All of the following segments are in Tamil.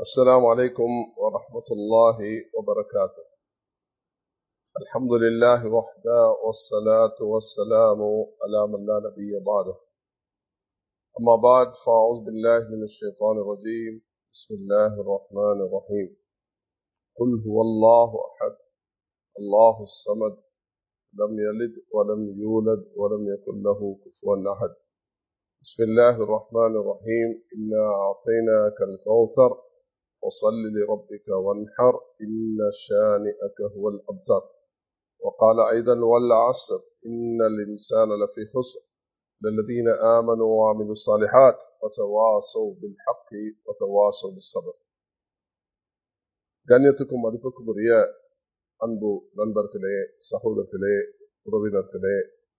السلام عليكم ورحمة الله وبركاته الحمد لله وحده والصلاة والسلام على من لا نبي بعده أما بعد فأعوذ بالله من الشيطان الرجيم بسم الله الرحمن الرحيم قل هو الله أحد الله الصمد لم يلد ولم يولد ولم يكن له كفوا أحد بسم الله الرحمن الرحيم إنا أعطيناك الكوثر وصل لربك وانحر إن شانئك هو الأبتر وقال أيضا والعصر إن الإنسان لفي خسر للذين آمنوا وعملوا الصالحات وتواصوا بالحق وتواصوا بالصبر கண்ணியத்துக்கும் மதிப்புக்கும் உரிய அன்பு நண்பர்களே சகோதரர்களே உறவினர்களே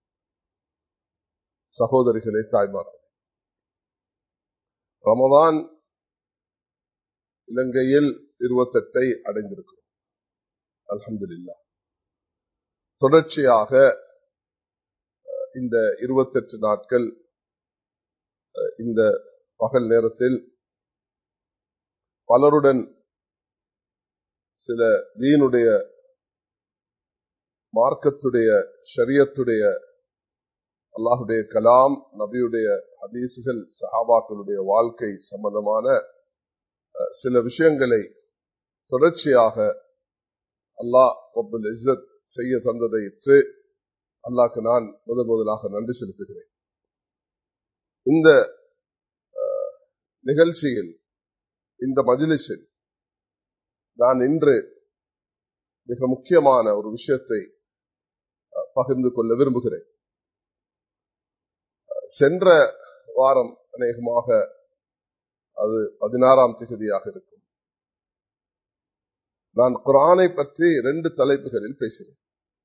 சகோதரிகளே தாய்மார்களே ரமதான் இலங்கையில் இருபத்தெட்டை அடைந்திருக்கிறோம் அலமதுல்லா தொடர்ச்சியாக இந்த இருபத்தெட்டு நாட்கள் இந்த பகல் நேரத்தில் பலருடன் சில தீனுடைய மார்க்கத்துடைய ஷரியத்துடைய அல்லாஹுடைய கலாம் நபியுடைய ஹதீசுகள் சஹாபாக்களுடைய வாழ்க்கை சம்பந்தமான சில விஷயங்களை தொடர்ச்சியாக அல்லாஹ் ஒப்பல் இஸ்ஸத் செய்ய தந்ததை இற்று அல்லாக்கு நான் முதல் முதலாக நன்றி செலுத்துகிறேன் இந்த நிகழ்ச்சியில் இந்த மஜிலிஸில் நான் இன்று மிக முக்கியமான ஒரு விஷயத்தை பகிர்ந்து கொள்ள விரும்புகிறேன் சென்ற வாரம் அநேகமாக அது பதினாறாம் திகதியாக இருக்கும் நான் குரானை பற்றி இரண்டு தலைப்புகளில் பேசினேன்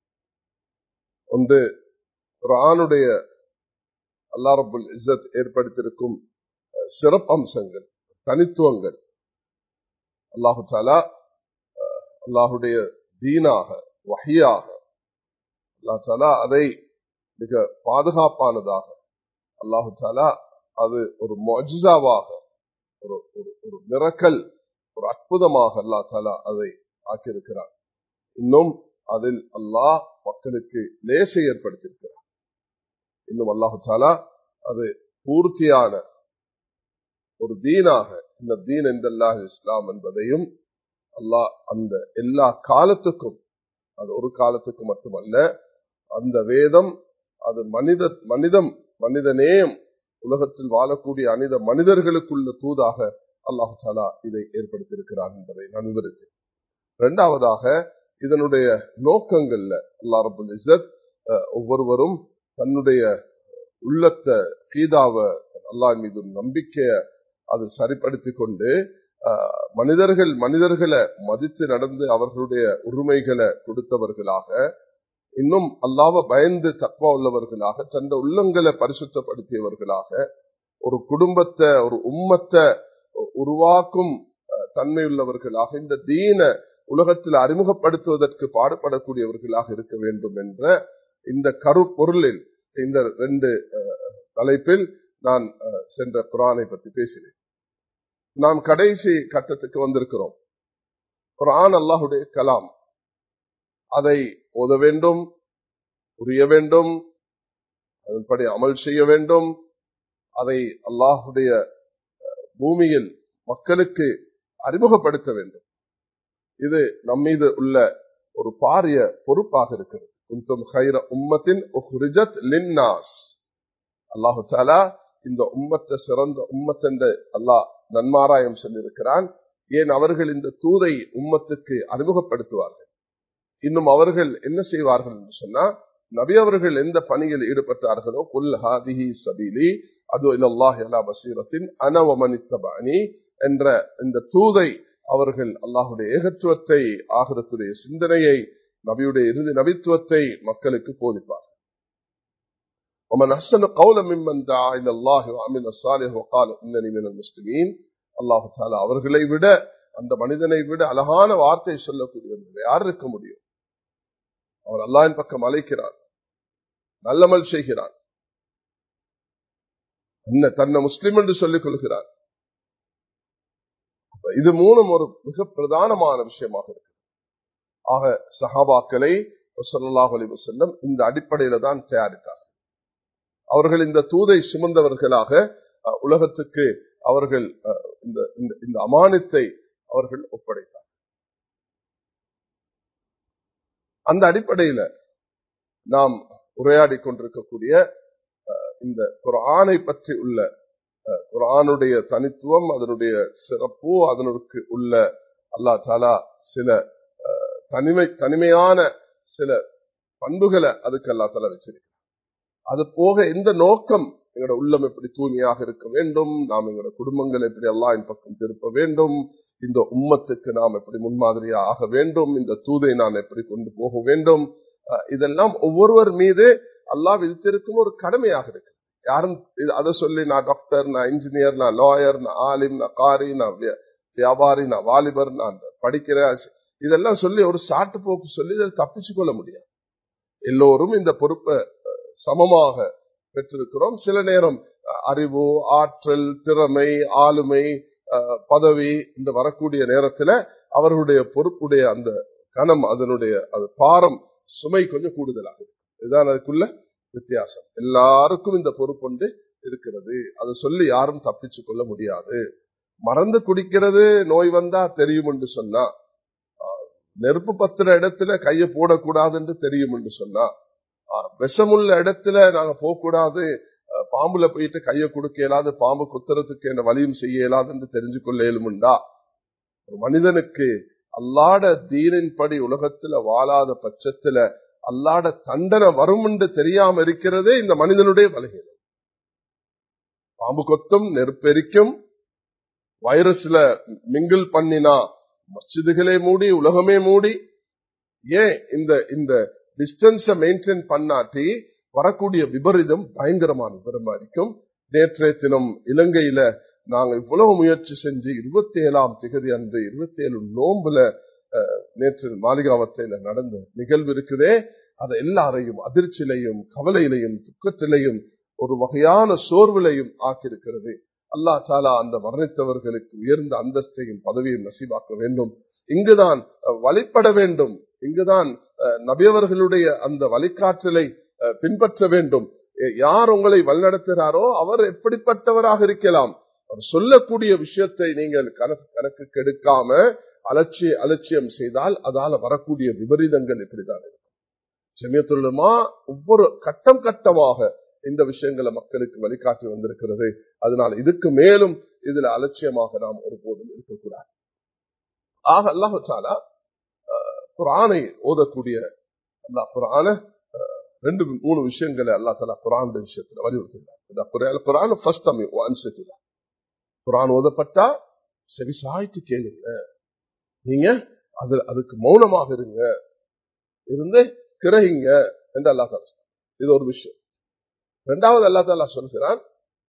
ஒன்று குரானுடைய அல்லா ரபுல் இசத் ஏற்படுத்தியிருக்கும் சிறப்பம்சங்கள் தனித்துவங்கள் அல்லாஹு தாலா அல்லாஹுடைய தீனாக வகையாக அல்லா தாலா அதை மிக பாதுகாப்பானதாக அல்லாஹு தாலா அது ஒரு மொஜிசாவாக ஒரு ஒரு மிரக்கல் ஒரு அற்புதமாக அல்லா தாலா அதை ஆக்கியிருக்கிறார் இன்னும் அதில் அல்லாஹ் மக்களுக்கு லேசை ஏற்படுத்தியிருக்கிறார் இன்னும் அல்லாஹு தாலா அது பூர்த்தியான ஒரு தீனாக இந்த தீன் எந்தல்லாஹ் இஸ்லாம் என்பதையும் அல்லாஹ் அந்த எல்லா காலத்துக்கும் அது ஒரு காலத்துக்கு மட்டுமல்ல அந்த வேதம் அது மனித மனிதம் மனிதநேயம் உலகத்தில் வாழக்கூடிய அனித மனிதர்களுக்குள்ள தூதாக அல்லாஹு தாலா இதை ஏற்படுத்தியிருக்கிறார் என்பதை நான் விவரித்தேன் இரண்டாவதாக இதனுடைய நோக்கங்கள்ல அல்லா ரபுல் இசத் ஒவ்வொருவரும் தன்னுடைய உள்ளத்த கீதாவ அல்லா மீது நம்பிக்கைய அது சரிப்படுத்தி கொண்டு மனிதர்கள் மனிதர்களை மதித்து நடந்து அவர்களுடைய உரிமைகளை கொடுத்தவர்களாக இன்னும் அல்லாவ பயந்து தக்குவா உள்ளவர்களாக தந்த உள்ளங்களை பரிசுத்தப்படுத்தியவர்களாக ஒரு குடும்பத்தை ஒரு உம்மத்தை உருவாக்கும் தன்மையுள்ளவர்களாக இந்த தீன உலகத்தில் அறிமுகப்படுத்துவதற்கு பாடுபடக்கூடியவர்களாக இருக்க வேண்டும் என்ற இந்த கருப்பொருளில் இந்த ரெண்டு தலைப்பில் நான் சென்ற குரானை பற்றி பேசினேன் நாம் கடைசி கட்டத்துக்கு வந்திருக்கிறோம் குரான் அல்லாஹுடைய கலாம் அதை ஓத வேண்டும் புரிய வேண்டும் அதன்படி அமல் செய்ய வேண்டும் அதை அல்லாஹுடைய பூமியில் மக்களுக்கு அறிமுகப்படுத்த வேண்டும் இது நம்மீது உள்ள ஒரு பாரிய பொறுப்பாக இருக்கிறது குந்தும் ஹைர உம்மத்தின் அல்லாஹு சாலா இந்த உம்மத்தை சிறந்த உம்மத்தென்று அல்லாஹ் நன்மாராயம் சொல்லியிருக்கிறான் ஏன் அவர்கள் இந்த தூதை உம்மத்துக்கு அறிமுகப்படுத்துவார்கள் இன்னும் அவர்கள் என்ன செய்வார்கள் என்று சொன்னா நபி அவர்கள் எந்த பணியில் ஈடுபட்டார்களோ குல் ஹாதிஹி சபீலி அது இல்லாஹ் அலா பசீரத்தின் அனவமனித்தபாணி என்ற இந்த தூதை அவர்கள் அல்லாஹுடைய ஏகத்துவத்தை ஆகரத்துடைய சிந்தனையை நபியுடைய இறுதி நபித்துவத்தை மக்களுக்கு போதிப்பார்கள் ومن أحسن قولا ممن دعا إلى الله وعمل الصالح وقال إنني من المسلمين الله تعالى அவர்களை விட அந்த மனிதனை விட அழகான வார்த்தை சொல்லக்கூடியவர்கள் யார் இருக்க முடியும் அவர் அல்லாவின் பக்கம் அழைக்கிறார் நல்லமல் செய்கிறார் தன்னை முஸ்லிம் என்று சொல்லிக் கொள்கிறார் இது மூணும் ஒரு மிக பிரதானமான விஷயமாக இருக்கு ஆக சஹாபாக்களை சொல்லாஹ் அலி வசல்லம் இந்த அடிப்படையில தான் தயாரித்தார் அவர்கள் இந்த தூதை சுமந்தவர்களாக உலகத்துக்கு அவர்கள் இந்த அமானத்தை அவர்கள் ஒப்படைத்தார் அந்த அடிப்படையில நாம் உரையாடி கொண்டிருக்கக்கூடிய இந்த குரானை பற்றி உள்ள குரானுடைய தனித்துவம் அதனுடைய சிறப்பு அதனுக்கு உள்ள அல்லா தாலா சில தனிமை தனிமையான சில பண்புகளை அதுக்கு அல்லா தாலா வச்சிருக்க அது போக எந்த நோக்கம் எங்களோட உள்ளம் எப்படி தூய்மையாக இருக்க வேண்டும் நாம் எங்களோட குடும்பங்கள் எப்படி அல்லாஹின் பக்கம் திருப்ப வேண்டும் இந்த உம்மத்துக்கு நாம் எப்படி முன்மாதிரியா ஆக வேண்டும் இந்த தூதை நான் எப்படி கொண்டு போக வேண்டும் இதெல்லாம் ஒவ்வொருவர் மீது அல்லாஹ் விதித்திருக்கும் ஒரு கடமையாக இருக்கு யாரும் அதை சொல்லி நான் டாக்டர் நான் இன்ஜினியர் நான் லாயர் நான் ஆலிம் நான் காரி நான் வியாபாரி நான் வாலிபர் நான் படிக்கிற இதெல்லாம் சொல்லி ஒரு சாட்டு போக்கு சொல்லி இதை தப்பிச்சு கொள்ள முடியாது எல்லோரும் இந்த பொறுப்பை சமமாக பெற்றிருக்கிறோம் சில நேரம் அறிவு ஆற்றல் திறமை ஆளுமை பதவி இந்த வரக்கூடிய நேரத்துல அவர்களுடைய பொறுப்புடைய அந்த கணம் அதனுடைய அது பாரம் சுமை கொஞ்சம் கூடுதலாக இதுதான் அதுக்குள்ள வித்தியாசம் எல்லாருக்கும் இந்த பொறுப்புண்டு இருக்கிறது அதை சொல்லி யாரும் தப்பிச்சு கொள்ள முடியாது மறந்து குடிக்கிறது நோய் வந்தா தெரியும் என்று சொன்னா நெருப்பு பத்துற இடத்துல கைய போடக்கூடாது என்று தெரியும் என்று சொன்னா விஷமுள்ள இடத்துல நாங்க போகக்கூடாது பாம்புல போயிட்டு கைய கொடுக்க இயலாது பாம்பு குத்துறதுக்கு என்ன வழியும் செய்ய இயலாது என்று தெரிஞ்சு கொள்ள இயலுமுண்டா ஒரு மனிதனுக்கு அல்லாட தீனின் படி உலகத்துல வாழாத பட்சத்துல அல்லாட தண்டனை வரும் என்று தெரியாம இருக்கிறதே இந்த மனிதனுடைய பலகீனம் பாம்பு கொத்தும் நெருப்பெரிக்கும் வைரஸ்ல மிங்கிள் பண்ணினா மஸ்ஜிதுகளே மூடி உலகமே மூடி ஏன் இந்த இந்த டிஸ்டன்ஸ மெயின்டைன் பண்ணாட்டி வரக்கூடிய விபரீதம் பயங்கரமான விபரமா இருக்கும் நேற்றைய தினம் இலங்கையில நாங்க இவ்வளவு முயற்சி செஞ்சு இருபத்தி ஏழாம் திகதி அன்று இருபத்தி ஏழு நோம்புல நேற்று மாளிகாவத்தையில நடந்த நிகழ்வு இருக்குதே அதை எல்லாரையும் அதிர்ச்சியிலையும் கவலையிலையும் துக்கத்திலையும் ஒரு வகையான சோர்விலையும் ஆக்கியிருக்கிறது அல்லா தாலா அந்த மரணித்தவர்களுக்கு உயர்ந்த அந்தஸ்தையும் பதவியும் நசீவாக்க வேண்டும் இங்குதான் வழிபட வேண்டும் இங்குதான் நபியவர்களுடைய அந்த வழிகாற்றலை பின்பற்ற வேண்டும் யார் உங்களை வழிநடத்துகிறாரோ அவர் எப்படிப்பட்டவராக இருக்கலாம் அவர் சொல்லக்கூடிய விஷயத்தை நீங்கள் கணக்கு கணக்கு கெடுக்காம அலட்சிய அலட்சியம் செய்தால் அதால வரக்கூடிய விபரீதங்கள் இப்படிதான் இருக்கும் செமியத்துள்ளமா ஒவ்வொரு கட்டம் கட்டமாக இந்த விஷயங்களை மக்களுக்கு வழிகாட்டி வந்திருக்கிறது அதனால் இதுக்கு மேலும் இதுல அலட்சியமாக நாம் ஒருபோதும் இருக்கக்கூடாது ஆக அல்லாஹாலா குரானை ஓதக்கூடிய அல்லா குரான ரெண்டு மூணு விஷயங்களை அல்லா தாலா குரான் விஷயத்துல வலியுறுத்தினார் குரான் ஃபர்ஸ்ட் அனுசரித்துள்ளா குரான் ஓதப்பட்டா சரி சாய்த்து கேளுங்க நீங்க அது அதுக்கு மௌனமாக இருங்க இருந்து கிரகிங்க என்று அல்லா தாலா இது ஒரு விஷயம் இரண்டாவது அல்லா தாலா சொல்கிறான்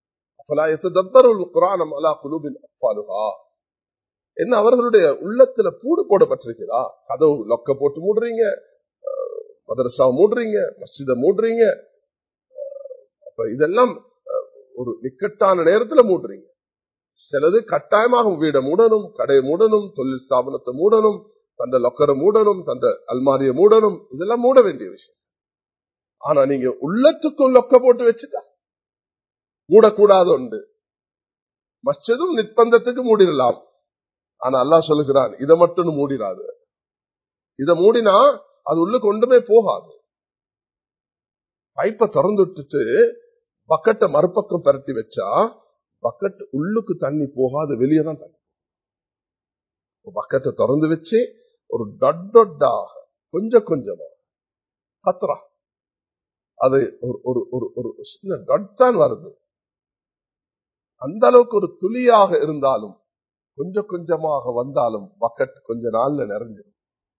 என்ன அவர்களுடைய உள்ளத்துல பூடு போடப்பட்டிருக்கிறா கதவு லொக்க போட்டு மூடுறீங்க மதரசாவை மூடுறீங்க மஸ்ஜித மூடுறீங்க அப்ப இதெல்லாம் ஒரு நிக்கட்டான நேரத்துல மூடுறீங்க சிலது கட்டாயமாக வீடை மூடணும் கடையை மூடணும் தொழில் ஸ்தாபனத்தை மூடணும் தந்த லொக்கரை மூடணும் தந்த அல்மாரியை மூடணும் இதெல்லாம் மூட வேண்டிய விஷயம் ஆனா நீங்க உள்ளத்துக்கும் லொக்க போட்டு வச்சுட்டா மூடக்கூடாது உண்டு மச்சதும் நிர்பந்தத்துக்கு மூடிடலாம் ஆனா அல்லா சொல்லுகிறான் இதை மட்டும் மூடிடாது இதை மூடினா அது உள்ள கொண்டுமே போகாது பைப்பை திறந்து விட்டுட்டு பக்கெட்டை மறுபக்கம் பரட்டி வச்சா பக்கெட் உள்ளுக்கு தண்ணி போகாது வெளியே தான் தண்ணி பக்கெட்டை திறந்து வச்சு ஒரு டொட்டாக கொஞ்சம் கொஞ்சமா கத்துறா அது ஒரு ஒரு ஒரு ஒரு சின்ன டட் தான் வருது அந்த அளவுக்கு ஒரு துளியாக இருந்தாலும் கொஞ்சம் கொஞ்சமாக வந்தாலும் பக்கெட் கொஞ்ச நாள்ல நிறைஞ்சிடும்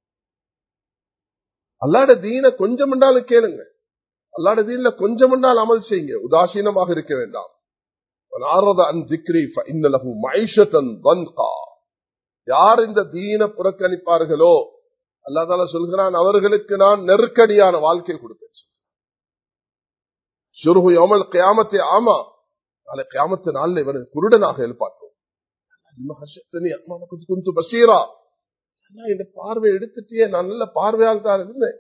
அல்லாட தீன கொஞ்சம் என்றாலும் கேளுங்க அல்லாட தீன்ல கொஞ்சம் என்றால் அமல் செய்யுங்க உதாசீனமாக இருக்க வேண்டாம் யார் இந்த தீன புறக்கணிப்பார்களோ அல்லாதால சொல்கிறான் அவர்களுக்கு நான் நெருக்கடியான வாழ்க்கை கொடுப்பேன் சுருகு யோமல் கியாமத்தை ஆமா நாளை கியாமத்து நாளில் இவனுக்கு குருடனாக எழுப்பாட்டுவோம் கொஞ்சம் பசீரா இந்த பார்வை எடுத்துட்டே நான் நல்ல பார்வையால் தான் இருந்தேன்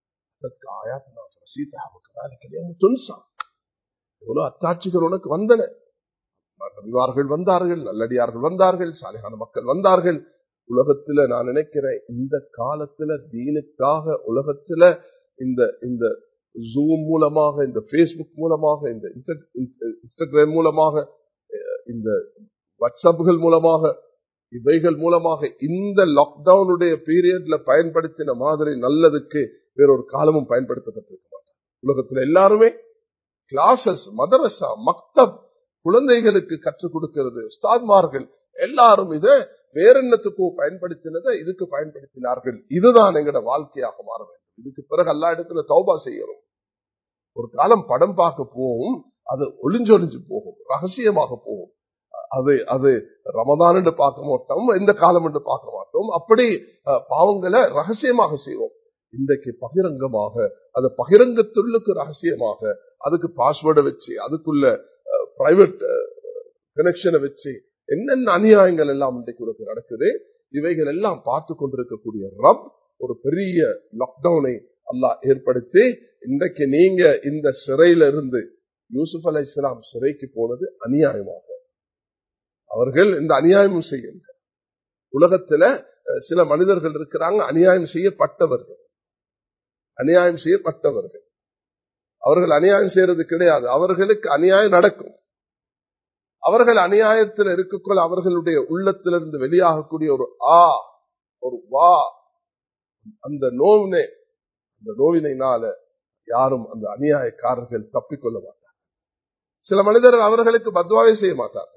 எவ்வளவு அத்தாட்சிகள் உனக்கு வந்தன நபிவார்கள் வந்தார்கள் நல்லடியார்கள் வந்தார்கள் சாலையான மக்கள் வந்தார்கள் உலகத்துல நான் நினைக்கிறேன் இந்த காலத்துல தீனுக்காக உலகத்துல இந்த இந்த ஜூம் மூலமாக இந்த பேஸ்புக் மூலமாக இந்த இன்ஸ்டாகிராம் மூலமாக இந்த வாட்ஸ்அப்புகள் மூலமாக இவைகள் மூலமாக இந்த லாக்டவுனுடைய பீரியட்ல பயன்படுத்தின மாதிரி நல்லதுக்கு வேறொரு காலமும் பயன்படுத்தப்பட்டிருக்க மாட்டார் உலகத்துல எல்லாருமே கிளாசஸ் மதரசா மக்தப் குழந்தைகளுக்கு கற்றுக் கொடுக்கிறது உஸ்தாத்மார்கள் எல்லாரும் இதை வேற என்னத்துக்கோ பயன்படுத்தினதை இதுக்கு பயன்படுத்தினார்கள் இதுதான் எங்கட வாழ்க்கையாக மாற வேண்டும் இதுக்கு பிறகு எல்லா இடத்துல தௌபா செய்யணும் ஒரு காலம் படம் பார்க்க போகும் அது ஒளிஞ்சொளிஞ்சு போகும் ரகசியமாக போகும் அது அது ரமதான் என்று பார்க்க மாட்டோம் எந்த காலம் என்று பார்க்க மாட்டோம் அப்படி பாவங்களை ரகசியமாக செய்வோம் இன்றைக்கு பகிரங்கமாக அது பகிரங்கத்துள்ளுக்கு ரகசியமாக அதுக்கு பாஸ்வேர்டை வச்சு அதுக்குள்ள பிரைவேட் கனெக்ஷனை வச்சு என்னென்ன அநியாயங்கள் எல்லாம் இன்றைக்கு உனக்கு நடக்குது இவைகள் எல்லாம் பார்த்து கொண்டிருக்கக்கூடிய ரப் ஒரு பெரிய லாக்டவுனை அல்லாஹ் ஏற்படுத்தி இன்றைக்கு நீங்க இந்த சிறையில இருந்து யூசுப் அலை இஸ்லாம் சிறைக்கு போனது அநியாயமாக அவர்கள் இந்த அநியாயமும் செய்யுங்க உலகத்துல சில மனிதர்கள் இருக்கிறாங்க அநியாயம் செய்யப்பட்டவர்கள் அநியாயம் செய்யப்பட்டவர்கள் அவர்கள் அநியாயம் செய்யறது கிடையாது அவர்களுக்கு அநியாயம் நடக்கும் அவர்கள் அநியாயத்தில் இருக்கக்குள்ள அவர்களுடைய உள்ளத்திலிருந்து வெளியாகக்கூடிய ஒரு ஆ ஒரு வா அந்த நோவினை அந்த நோவினைனால யாரும் அந்த அநியாயக்காரர்கள் தப்பிக்கொள்ள மாட்டார்கள் சில மனிதர்கள் அவர்களுக்கு பத்வாவை செய்ய மாட்டார்கள்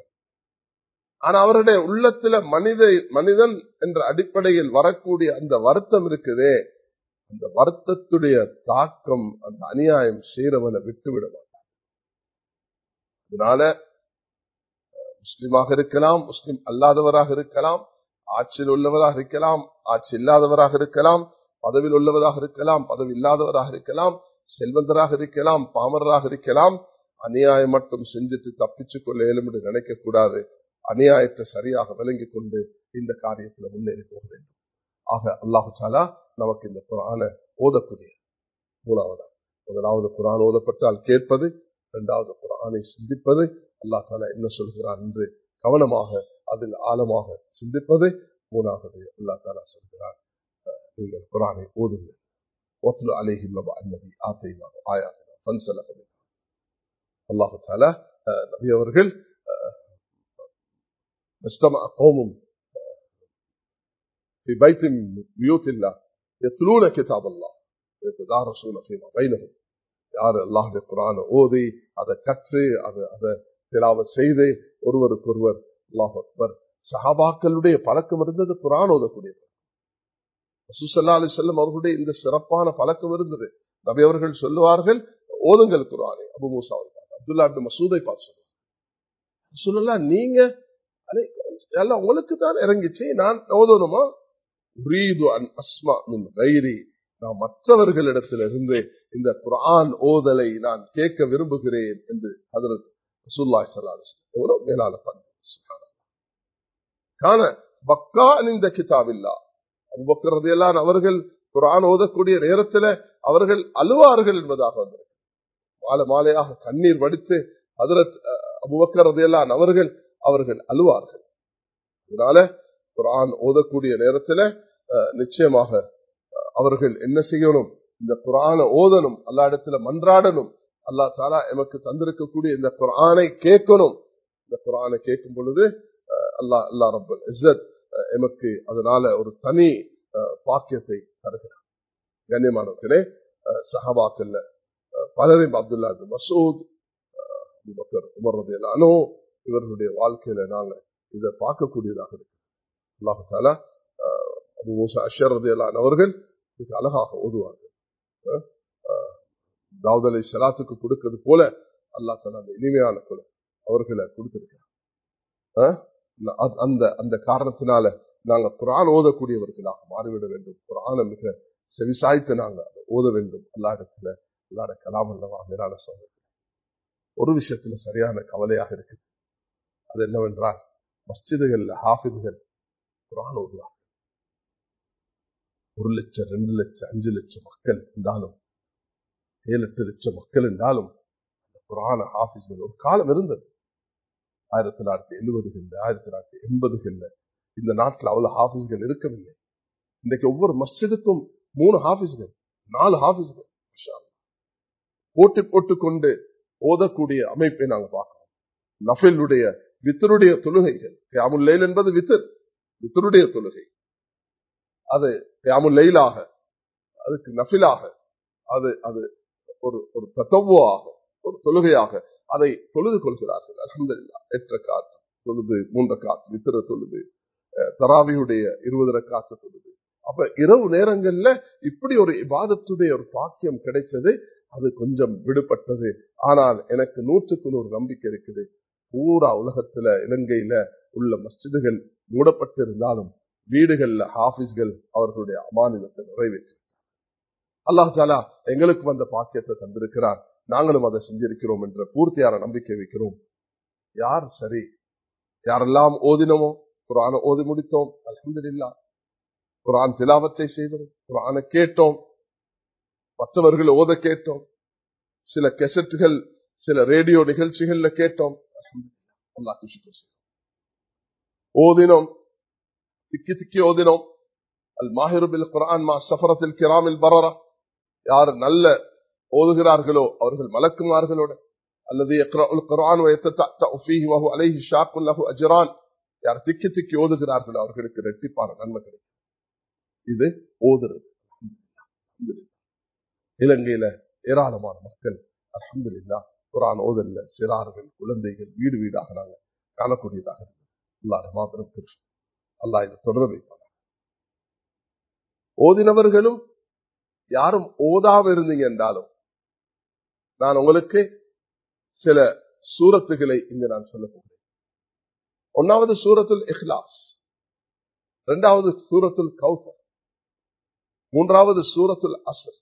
ஆனா அவருடைய உள்ளத்துல மனித மனிதன் என்ற அடிப்படையில் வரக்கூடிய அந்த வருத்தம் இருக்குதே அந்த வருத்தத்துடைய தாக்கம் அந்த அநியாயம் செய்யறவனை விட்டுவிட மாட்டான் அதனால முஸ்லிமாக இருக்கலாம் முஸ்லிம் அல்லாதவராக இருக்கலாம் ஆட்சியில் உள்ளவராக இருக்கலாம் ஆட்சி இல்லாதவராக இருக்கலாம் பதவியில் உள்ளவராக இருக்கலாம் பதவி இல்லாதவராக இருக்கலாம் செல்வந்தராக இருக்கலாம் பாமரராக இருக்கலாம் அநியாயம் மட்டும் செஞ்சுட்டு தப்பிச்சு கொள்ள இயலும் என்று நினைக்க கூடாது அநியாயத்தை சரியாக விளங்கிக் கொண்டு இந்த காரியத்தில் முன்னேறி போக வேண்டும் ஆக அல்லாஹு சாலா நமக்கு இந்த குரான ஓதக்கூடிய மூணாவதா முதலாவது குரான் ஓதப்பட்டால் கேட்பது இரண்டாவது குரானை சிந்திப்பது அல்லா தாலா என்ன சொல்கிறார் என்று கவனமாக அதில் ஆழமாக சிந்திப்பது மூணாவது அல்லா தாலா சொல்கிறார் நீங்கள் குரானை ஓதுங்கள் ஒத்துலு அலைஹிம் அன்னபி ஆத்தைமா ஆயாத்தினா பன்சலகம் அல்லாஹு தாலா நபி அவர்கள் قوم في بيت من بيوت الله يتلون كتاب الله يتدارسون فيما بينهم யார் அல்லாஹுடைய குரான ஓதி அதை கற்று அதை அதை திலாவ செய்து ஒருவருக்கு ஒருவர் அல்லாஹ் அக்பர் சஹாபாக்களுடைய பழக்கம் இருந்தது குரான் ஓதக்கூடியது சுசல்லா அலி செல்லம் அவர்களுடைய இந்த சிறப்பான பழக்கம் இருந்தது நபி அவர்கள் சொல்லுவார்கள் ஓதுங்கள் குரானை அபு மூசா அப்துல்லா அப்து மசூதை பார்த்து சொல்லுவாங்க சொல்லலாம் நீங்க எல்லாம் உங்களுக்கு தான் இறங்கிச்சு நான் ஓதணுமா உரீது அன் அஸ்மா மின் கைரி நான் மற்றவர்களிடத்திலிருந்து இந்த குரான் ஓதலை நான் கேட்க விரும்புகிறேன் என்று அதில் சுல்லாய் சலாஸ் எவ்வளவு மேலான பண்பு காண பக்கா இந்த கிதாபில்லா அவ்வக்கிறதையெல்லாம் அவர்கள் குரான் ஓதக்கூடிய நேரத்தில் அவர்கள் அழுவார்கள் என்பதாக வந்திருக்கு மாலை மாலையாக கண்ணீர் வடித்து அதிரத் அபுபக்கரதையெல்லாம் அவர்கள் அவர்கள் அழுவார்கள் அதனால குரான் ஓதக்கூடிய நேரத்துல நிச்சயமாக அவர்கள் என்ன செய்யணும் இந்த குரான ஓதணும் அல்லா இடத்துல மன்றாடணும் அல்லா தாலா எமக்கு தந்திருக்கக்கூடிய இந்த குரானை கேட்கணும் இந்த குரானை கேட்கும் பொழுது அல்லா அல்லா ரப்பல் இஸ்ஸத் எமக்கு அதனால ஒரு தனி பாக்கியத்தை தருகிறார் கண்ணியமானவர்களே சஹாபாக்கல்ல பலரையும் அப்துல்லா மசூத் உமர் ரதி அனோ இவர்களுடைய வாழ்க்கையில நாங்க இதை பார்க்கக்கூடியதாக இருக்கு அல்லாஹால அபு மூசா அஷர் ரதியலான் அவர்கள் மிக அழகாக ஓதுவார்கள் தாவூத் அலி சலாத்துக்கு கொடுக்கிறது போல அல்லா தாலா அந்த இனிமையான குல அவர்களை கொடுத்திருக்கிறார் அந்த அந்த காரணத்தினால நாங்க குரான் ஓதக்கூடியவர்களாக மாறிவிட வேண்டும் குரானை மிக செவிசாய்த்து நாங்க ஓத வேண்டும் எல்லா இடத்துல எல்லார கலாம் அல்லவா மேலான சோதனை ஒரு விஷயத்துல சரியான கவலையாக இருக்குது அது என்னவென்றால் மஸ்ஜிதுகள்ல ஹாஃபிதுகள் குரான் ஓதுவாங்க ஒரு லட்சம் ரெண்டு லட்சம் அஞ்சு லட்சம் மக்கள் இருந்தாலும் ஏழு எட்டு லட்சம் மக்கள் இருந்தாலும் அந்த குரான ஹாஃபிஸ்கள் ஒரு காலம் இருந்தது ஆயிரத்தி தொள்ளாயிரத்தி எழுபதுகள்ல ஆயிரத்தி தொள்ளாயிரத்தி எண்பதுகள்ல இந்த நாட்டில் அவ்வளவு ஹாஃபிஸ்கள் இருக்கவில்லை இன்றைக்கு ஒவ்வொரு மஸ்ஜிதுக்கும் மூணு ஹாஃபிஸ்கள் நாலு ஹாஃபிஸ்கள் போட்டி போட்டுக்கொண்டு ஓதக்கூடிய அமைப்பை நாங்கள் பார்க்கிறோம் நஃபிலுடைய வித்தருடைய தொழுகைகள் கியாமுல்லைல் என்பது வித்தர் வித்தருடைய தொழுகை அது கியாமுல்லைலாக அதுக்கு நஃபிலாக அது அது ஒரு ஒரு தத்தவ்வாக ஒரு தொழுகையாக அதை தொழுது கொள்கிறார்கள் அலமதுல்லா எற்ற காத்து தொழுது மூன்ற காத்து வித்திர தொழுது தராவியுடைய இருபது காத்து தொழுது அப்ப இரவு நேரங்கள்ல இப்படி ஒரு இபாதத்துடைய ஒரு பாக்கியம் கிடைச்சது அது கொஞ்சம் விடுபட்டது ஆனால் எனக்கு நூற்றுக்கு நூறு நம்பிக்கை இருக்குது பூரா உலகத்துல இலங்கையில உள்ள மஸ்ஜிதுகள் மூடப்பட்டிருந்தாலும் வீடுகள்ல ஹாபிஸ்கள் அவர்களுடைய அமானிதத்தை நிறைவேற்றி அல்லாஹ் தாலா எங்களுக்கு வந்த பாக்கியத்தை தந்திருக்கிறார் நாங்களும் அதை செஞ்சிருக்கிறோம் என்ற பூர்த்தியான நம்பிக்கை வைக்கிறோம் யார் சரி யாரெல்லாம் ஓதினமோ குரான ஓதி முடித்தோம் அலமதுல்லா குரான் திலாவத்தை செய்தோம் குரான கேட்டோம் மற்றவர்கள் ஓத கேட்டோம் சில கெசட்டுகள் சில ரேடியோ நிகழ்ச்சிகள்ல கேட்டோம் ஓதினோம் திக்கி திக்கி ஓதினோம் அல் மாஹிருபில் குரான் மா சஃபரத்தில் கிராமில் பரரா யார் நல்ல ஓதுகிறார்களோ அவர்கள் மலக்குமார்களோட அல்லது குரான் அலைஹி ஷாக்குல் லஹு அஜரான் யார் திக்கி திக்கி ஓதுகிறார்களோ அவர்களுக்கு ரெட்டிப்பான நன்மை கிடைக்கும் இது ஓதுறது இலங்கையில ஏராளமான மக்கள் அலமது இல்லா குரான் ஓதல்ல சிறார்கள் குழந்தைகள் வீடு வீடாக நாங்கள் காணக்கூடியதாக இருந்தது மாபெரும் அல்லா இதை தொடர வைப்பாங்க ஓதினவர்களும் யாரும் ஓதாம இருந்தீங்க என்றாலும் நான் உங்களுக்கு சில சூரத்துகளை இங்கு நான் சொல்ல போகிறேன் ஒன்னாவது சூரத்துல் இஹ்லாஸ் இரண்டாவது சூரத்துல் கௌசர் மூன்றாவது சூரத்துல் அசர்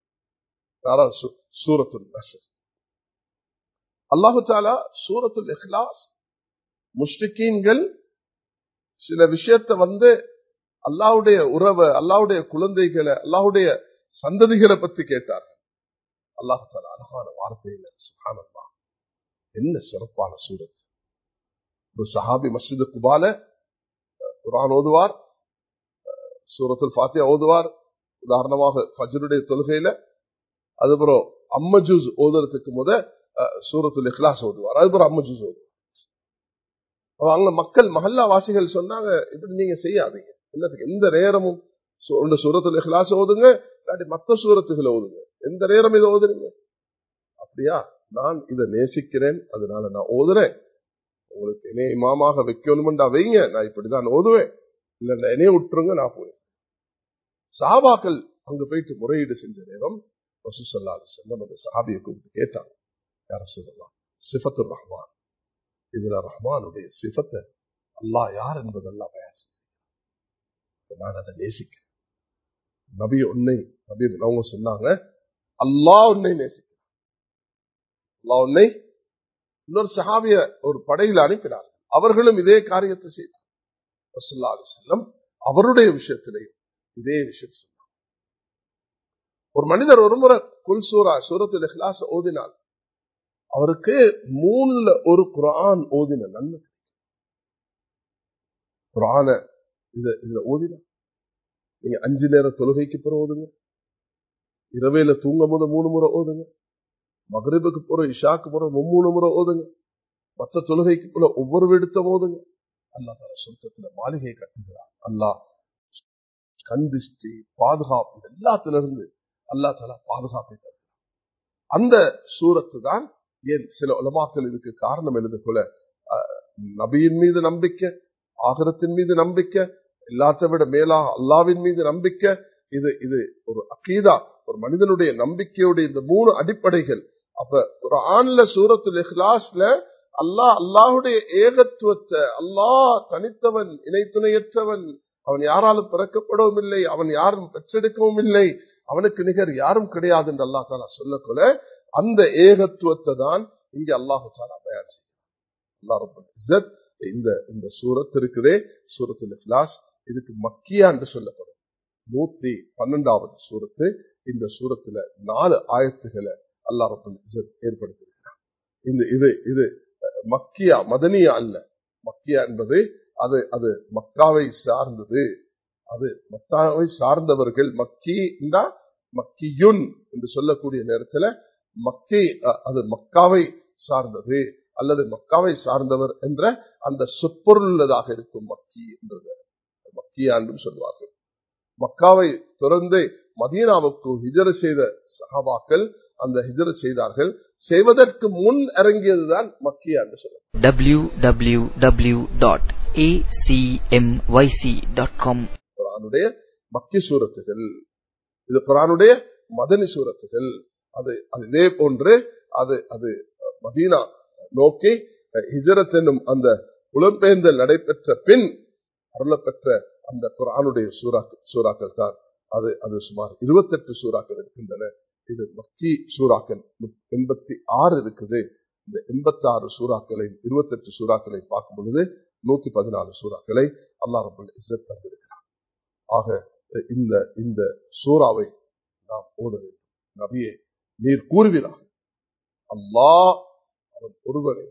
சூரத்துல் அசர் அல்லாஹு தாலா சூரத்துல் இஹ்லாஸ் முஷ்டிகீன்கள் சில விஷயத்த வந்து அல்லாவுடைய உறவை அல்லாவுடைய குழந்தைகளை அல்லாவுடைய சந்ததிகளை பத்தி கேட்டார்கள் அல்லாஹு தாலா அழகான வார்த்தையில சுகானந்தா என்ன சிறப்பான சூரத் ஒரு சஹாபி மஸ்ஜிது குபால குரான் ஓதுவார் சூரத்துல் ஃபாத்தியா ஓதுவார் உதாரணமாக ஃபஜருடைய தொழுகையில அதுபுறம் அம்மஜூஸ் ஓதுறதுக்கு முத சூரத்துல் இஹ்லாஸ் ஓதுவார் அதுபுறம் அம்மஜூஸ் ஓதுவார் அங்க மக்கள் மஹல்லா வாசிகள் சொன்னாங்க இப்படி நீங்க செய்யாதீங்க என்னத்துக்கு எந்த நேரமும் சூரத்துல் இஹ்லாஸ் ஓதுங்க இல்லாட்டி மத்த சூரத்துகளை ஓதுங்க எந்த நேரம் இதை ஓதுறீங்க அப்படியா நான் இதை நேசிக்கிறேன் அதனால நான் ஓதுறேன் உங்களுக்கு என்னைய இமாமாக வைக்கணும்டா வைங்க நான் இப்படிதான் ஓதுவேன் இல்ல என்னைய விட்டுருங்க நான் போய் சாபாக்கள் அங்க போயிட்டு முறையீடு செஞ்ச நேரம் ரசூசல்லாது செல்லம் அந்த சாபியை கூப்பிட்டு கேட்டாங்க யார சொல்லலாம் சிஃபத்து ரஹ்மான் இதுல ரஹ்மானுடைய சிஃபத்தை அல்லாஹ் யார் என்பதெல்லாம் பயன் நான் அதை நேசிக்கிறேன் நபி உன்னை நபி அவங்க சொன்னாங்க அல்லாஹ் உன்னை நேசிக்கிறேன் அல்லாஹ் உன்னை இன்னொரு சஹாபிய ஒரு படையில் அனுப்பினார் அவர்களும் இதே காரியத்தை செய்தார் செல்லம் அவருடைய விஷயத்திலையும் இதே விஷயம் சொன்னார் ஒரு மனிதர் ஒரு முறை குல் சூரா சூரத்தில் இஹ்லாஸ் ஓதினால் அவருக்கு மூணுல ஒரு குரான் ஓதின நன்மை குரான இத இதுல ஓதினா நீங்க அஞ்சு நேர தொழுகைக்கு பிற ஓதுங்க இரவையில தூங்கும் போது மூணு முறை ஓதுங்க மகரிபுக்கு போற இஷாக்கு போற மும்மூணு முறை ஓதுங்க மற்ற தொழுகைக்கு போல ஒவ்வொரு விடுத்தம் ஓதுங்க அல்லா தலா சொந்தத்துல மாளிகை கட்டுகிறார் அல்லா கந்திஷ்டி பாதுகாப்பு எல்லாத்திலிருந்து அல்லா தலா பாதுகாப்பை தருகிறார் அந்த சூரத்து தான் ஏன் சில உலமாக்கள் இதுக்கு காரணம் எழுத போல நபியின் மீது நம்பிக்கை ஆகரத்தின் மீது நம்பிக்கை எல்லாத்த விட மேலா அல்லாவின் மீது நம்பிக்கை இது இது ஒரு அக்கீதா ஒரு மனிதனுடைய நம்பிக்கையுடைய இந்த மூணு அடிப்படைகள் அப்ப ஒரு ஆண்ல சூரத்துல் இஹ்லாஸ்ல அல்லாஹ் அல்லாஹுடைய ஏகத்துவத்தை அல்லாஹ் தனித்தவன் இணை துணையற்றவன் அவன் யாராலும் பிறக்கப்படவும் இல்லை அவன் யாரும் பெற்றெடுக்கவும் இல்லை அவனுக்கு நிகர் யாரும் கிடையாது என்று அல்லா தாலா சொல்லக்கொள்ள அந்த ஏகத்துவத்தை தான் இங்க அல்லாஹு தாலா பயன் செய்யும் இந்த இந்த சூரத் இருக்குதே சூரத்துல இஹ்லாஸ் இதுக்கு மக்கியா என்று சொல்லப்படும் நூத்தி பன்னெண்டாவது சூரத்து இந்த சூரத்துல நாலு ஆயத்துகளை அல்லாஹ் ரபுல் இஸ்ஸத் ஏற்படுத்தியிருக்கிறார் இந்த இது இது மக்கியா மதனியா அல்ல மக்கியா என்பது அது அது மக்காவை சார்ந்தது அது மக்காவை சார்ந்தவர்கள் மக்கி மக்கியுன் என்று சொல்லக்கூடிய நேரத்துல மக்கி அது மக்காவை சார்ந்தது அல்லது மக்காவை சார்ந்தவர் என்ற அந்த சொற்பொருள்ளதாக இருக்கும் மக்கி என்றது மக்கியா என்றும் சொல்வார்கள் மக்காவை தொடர்ந்து மதீனாவுக்கு ஹிஜர செய்த சகாபாக்கள் அந்த ஹிஜர செய்தார்கள் செய்வதற்கு முன் இறங்கியதுதான் மக்கியா என்று சொல்ல www.acmyc.com குரானுடைய மக்கி சூரத்துகள் இது குரானுடைய மதனி சூரத்துகள் அது அது இதே போன்று அது அது மதீனா நோக்கி ஹிஜரத் என்னும் அந்த புலம்பெயர்ந்தல் நடைபெற்ற பின் அருளப்பெற்ற அந்த குரானுடைய சூறாக்கள் சூறாக்கள் தான் அது அது சுமார் இருபத்தெட்டு சூறாக்கள் இருக்கின்றன இது மக்கி சூறாக்கள் எண்பத்தி ஆறு இருக்குது இந்த எண்பத்தி ஆறு சூறாக்களை இருபத்தெட்டு சூறாக்களை பார்க்கும் பொழுது நூத்தி பதினாலு சூறாக்களை அல்லா ரபுல் இஸ்ஸத் தந்திருக்கிறார் ஆக இந்த இந்த சூறாவை நாம் ஓத வேண்டும் நபியே நீர் கூறுகிறார் அல்லாஹ் அவன் ஒருவனே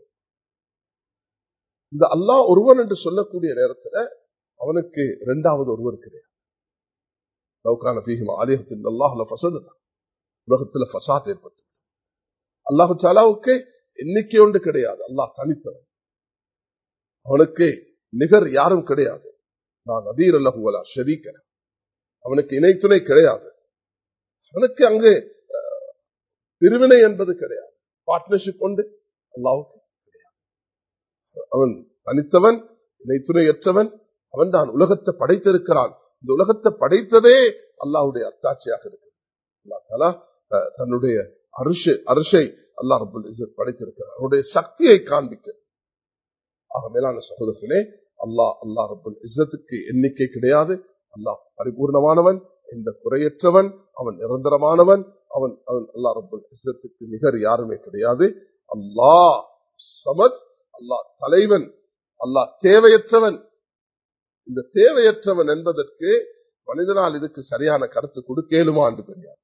இந்த அல்லாஹ் ஒருவன் என்று சொல்லக்கூடிய நேரத்துல அவனுக்கு இரண்டாவது ஒருவர் கிடையாது லவுக்கான பீகம் ஆலயத்தின் அல்லாஹ்ல பசது உலகத்துல பசாத் ஏற்பட்டு அல்லாஹு சாலாவுக்கு எண்ணிக்கை ஒன்று கிடையாது அல்லாஹ் தனித்தவன் அவனுக்கு நிகர் யாரும் கிடையாது நான் நதீர் அல்லகுவலா ஷரீக்க அவனுக்கு இணைத்துணை கிடையாது அவனுக்கு அங்கு பிரிவினை என்பது கிடையாது பார்ட்னர்ஷிப் உண்டு அல்லாவுக்கு கிடையாது அவன் தனித்தவன் இணைத்துணையற்றவன் அவன் தான் உலகத்தை படைத்திருக்கிறான் இந்த உலகத்தை படைத்ததே அல்லாவுடைய அத்தாட்சியாக இருக்கு அல்லா தாலா தன்னுடைய அரிசை அரிசை அல்லா ரபுல் இசத் படைத்திருக்கிறார் அவருடைய சக்தியை காண்பிக்க ஆக மேலான சகோதரர்களே அல்லாஹ் அல்லா ரபுல் இசத்துக்கு எண்ணிக்கை கிடையாது அல்லாஹ் பரிபூர்ணமானவன் எந்த குறையற்றவன் அவன் நிரந்தரமானவன் அவன் அவன் அல்லா ரபுல் இசத்துக்கு நிகர் யாருமே கிடையாது அல்லாஹ் சமத் அல்லாஹ் தலைவன் அல்லாஹ் தேவையற்றவன் இந்த தேவையற்றவன் என்பதற்கு மனிதனால் இதுக்கு சரியான கருத்து கொடுக்கலுமா என்று தெரியாது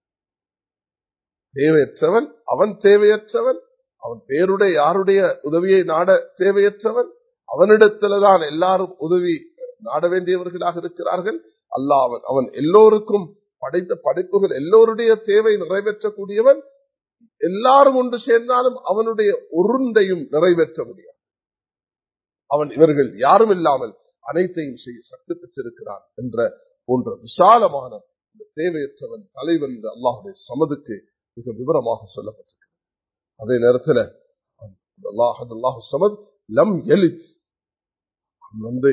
தேவையற்றவன் அவன் தேவையற்றவன் அவன் பேருடைய யாருடைய உதவியை நாட தேவையற்றவன் அவனிடத்தில்தான் எல்லாரும் உதவி நாட வேண்டியவர்களாக இருக்கிறார்கள் அல்ல அவன் அவன் எல்லோருக்கும் படைத்த படைப்புகள் எல்லோருடைய தேவை நிறைவேற்றக்கூடியவன் எல்லாரும் ஒன்று சேர்ந்தாலும் அவனுடைய ஒருண்டையும் நிறைவேற்ற முடியாது அவன் இவர்கள் யாரும் இல்லாமல் அனைத்தையும் செய்ய சக்தி பெற்றிருக்கிறான் என்ற போன்ற விசாலமான இந்த தேவையற்றவன் தலைவன் இந்த அல்லாஹுடைய சமதுக்கு மிக விவரமாக சொல்லப்பட்டிருக்கிறது அதே நேரத்தில் அல்லாஹ் சமத் லம் எலித் வந்து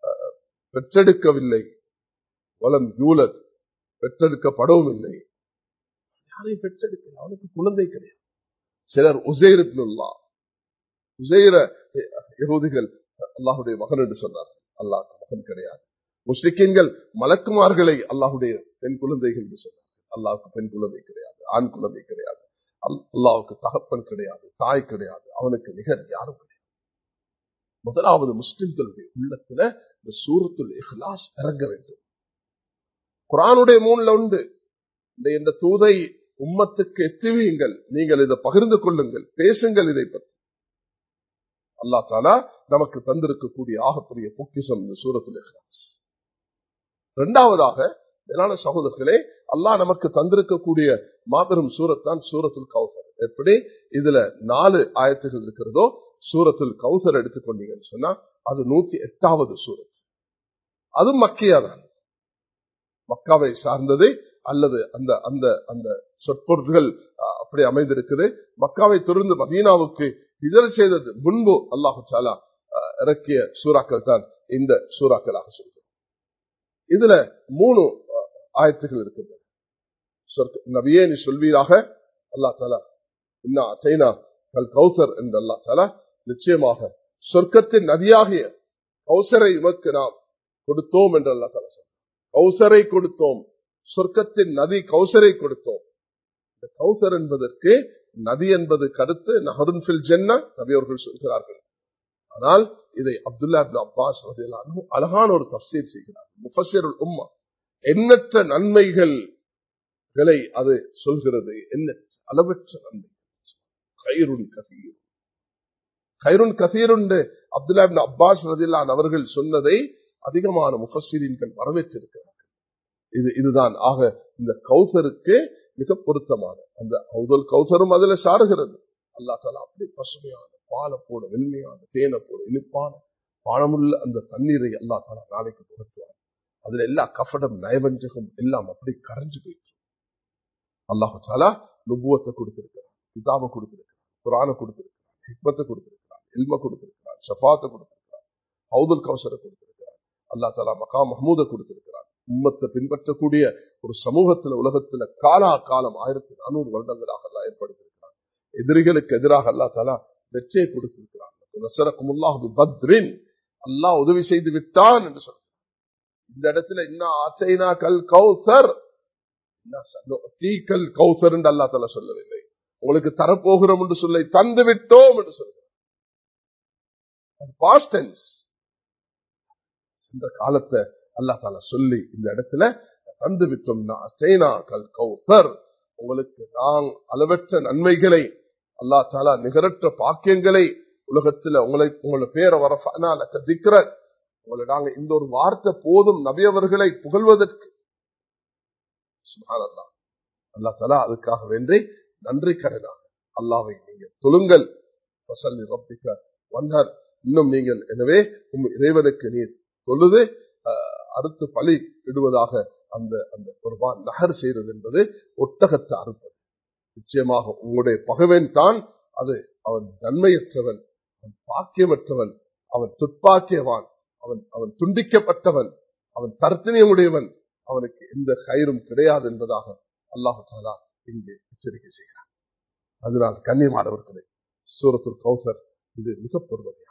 பெற்றெடுக்கவில்லை வலம் யூலத் பெற்றெடுக்கப்படவும் இல்லை யாரையும் பெற்றெடுக்கல அவனுக்கு குழந்தை கிடையாது சிலர் உசைருல்லா உசைர யகுதிகள் அல்லாஹுடைய மகன் என்று சொன்னார் அல்லாஹ் மகன் கிடையாது முஸ்லிக்கீன்கள் மலக்குமார்களை அல்லாஹுடைய பெண் குழந்தைகள் என்று சொன்னார் அல்லாவுக்கு பெண் குழந்தை கிடையாது ஆண் குழந்தை கிடையாது அல்லாவுக்கு தகப்பன் கிடையாது தாய் கிடையாது அவனுக்கு நிகர் யாரும் கிடையாது முதலாவது முஸ்லிம்களுடைய உள்ளத்துல இந்த சூரத்துல் இஹ்லாஸ் இறங்க வேண்டும் குரானுடைய மூணுல உண்டு இந்த இந்த தூதை உம்மத்துக்கு எத்துவீங்கள் நீங்கள் இதை பகிர்ந்து கொள்ளுங்கள் பேசுங்கள் இதை பற்றி அல்லா தாலா நமக்கு தந்திருக்கக்கூடிய ஆகப்பெரிய பொக்கிசம் இந்த சூரத்துல் இஹ்லாஸ் இரண்டாவதாக மேலான சகோதரர்களே அல்லாஹ் நமக்கு தந்திருக்கக்கூடிய மாபெரும் சூரத்தான் சூரத்துல் கௌசர் எப்படி இதுல நாலு ஆயத்துகள் இருக்கிறதோ சூரத்துல் கௌசர் எடுத்துக்கொண்டீங்கன்னு சொன்னா அது நூத்தி எட்டாவது சூரத் அது மக்கியா தான் மக்காவை சார்ந்தது அல்லது அந்த அந்த அந்த சொற்பொருள்கள் அப்படி அமைந்திருக்குது மக்காவை தொடர்ந்து மதீனாவுக்கு இதழ் செய்தது முன்பு அல்லாஹு சாலா இறக்கிய சூறாக்கள் தான் இந்த சூறாக்களாக சொல்கிறோம் இதுல மூணு ஆயத்துகள் இருக்கின்றன நபியே நீ சொல்வீராக அல்லா தாலா இன்னா சைனா கல் கௌசர் என்று அல்லா தாலா நிச்சயமாக சொர்க்கத்தின் நதியாகிய கௌசரை உமக்கு நாம் கொடுத்தோம் என்று அல்லா தாலா சொன்ன கௌசரை கொடுத்தோம் சொர்க்கத்தின் நதி கௌசரை கொடுத்தோம் இந்த கௌசர் என்பதற்கு நதி என்பது கருத்து நகருன் ஃபில் ஜென்னா நபி அவர்கள் சொல்கிறார்கள் ஆனால் இதை அப்துல்லா இப்னு அப்பாஸ் ரலியல்லாஹு அன்ஹு அழகான ஒரு தஃசீர் செய்கிறார் முஃபஸ்ஸிருல் உம்மா எண்ணற்ற நன்மைகளை அது சொல்கிறது எண்ணற்ற அளவற்ற நன்மை கயிறுன் கசீர் கயிறுன் கசீருண்டு அப்துல்லா இப்னு அப்பாஸ் ரலியல்லாஹு அவர்கள் சொன்னதை அதிகமான முஃபஸ்ஸிரீன்கள் வரவேற்றிருக்கிறார்கள் இது இதுதான் ஆக இந்த கௌசருக்கு மிக பொருத்தமான அந்த கௌதல் கௌசரும் அதுல சாருகிறது அல்லா தாலா அப்படி பசுமையான பாலை போட வெண்மையான தேனை போட இனிப்பான பானமுள்ள அந்த தண்ணீரை அல்லா தாலா நாளைக்கு புகட்டுவார் அதுல எல்லா கஃபடம் நயவஞ்சகம் எல்லாம் அப்படி கரைஞ்சு போயிட்டு அல்லாஹு தாலா நுபுவத்தை கொடுத்திருக்கிறார் கிதாபை கொடுத்திருக்கிறார் குரானை கொடுத்திருக்கிறார் ஹிக்மத்தை கொடுத்திருக்கிறார் இல்ம கொடுத்திருக்கிறார் ஷஃபாத்தை கொடுத்திருக்கிறார் ஹவுதுல் கௌசரை கொடுத்திருக்கிறார் அல்லா தாலா மகா மஹமூதை கொடுத்திருக்கிறார் உம்மத்தை பின்பற்றக்கூடிய ஒரு சமூகத்துல உலகத்துல காலா காலம் ஆயிரத்தி நானூறு வருடங்களாக அல்லா ஏற்படுத்தியிருக்கிறார் எதிரிகளுக்கு எதிராக அல்லா தாலா வெற்றியை கொடுத்திருக்கிறார் நசரக்குமுல்லாஹு பத்ரின் அல்லாஹ் உதவி செய்து விட்டான் என்று சொல்றார் இந்த இடத்துல என்ன ஆசைனா கல் கௌசர் கல் கௌசர் என்று அல்லா தாலா சொல்லவில்லை உங்களுக்கு தரப்போகிறோம் என்று சொல்லை தந்து விட்டோம் என்று சொல்கிறார் பாஸ்ட் டென்ஸ் இந்த காலத்தை அல்லா தாலா சொல்லி இந்த இடத்துல தந்து விட்டோம்னா சேனா கல் கௌசர் உங்களுக்கு நான் அளவற்ற நன்மைகளை அல்லா தாலா நிகரற்ற பாக்கியங்களை உலகத்துல உங்களை உங்களோட பேரை வர திக்கிற உங்களை நாங்க இந்த ஒரு வார்த்தை போதும் நபியவர்களை புகழ்வதற்கு சுமாரல்லா அல்லா தாலா அதுக்காக வேண்டி நன்றி கடனாக அல்லாவை நீங்கள் தொழுங்கள் வசல்லி ரப்பிக்க வன்னர் இன்னும் நீங்கள் எனவே உம் இறைவனுக்கு நீர் தொழுது அறுத்து பழி இடுவதாக அந்த அந்த குர்பான் நகர் செய்வது என்பது ஒட்டகத்தை அறுப்பது நிச்சயமாக உங்களுடைய பகவன் தான் அது அவன் நன்மையற்றவன் அவன் பாக்கியமற்றவன் அவன் துப்பாக்கியவான் அவன் அவன் துண்டிக்கப்பட்டவன் அவன் தர்த்தனியமுடையவன் அவனுக்கு எந்த கயிறும் கிடையாது என்பதாக அல்லாஹு தாலா இங்கே எச்சரிக்கை செய்கிறார் அதனால் கண்ணியமானவர்களே சூரத்துல் கௌசர் இது மிக பொறுமதியான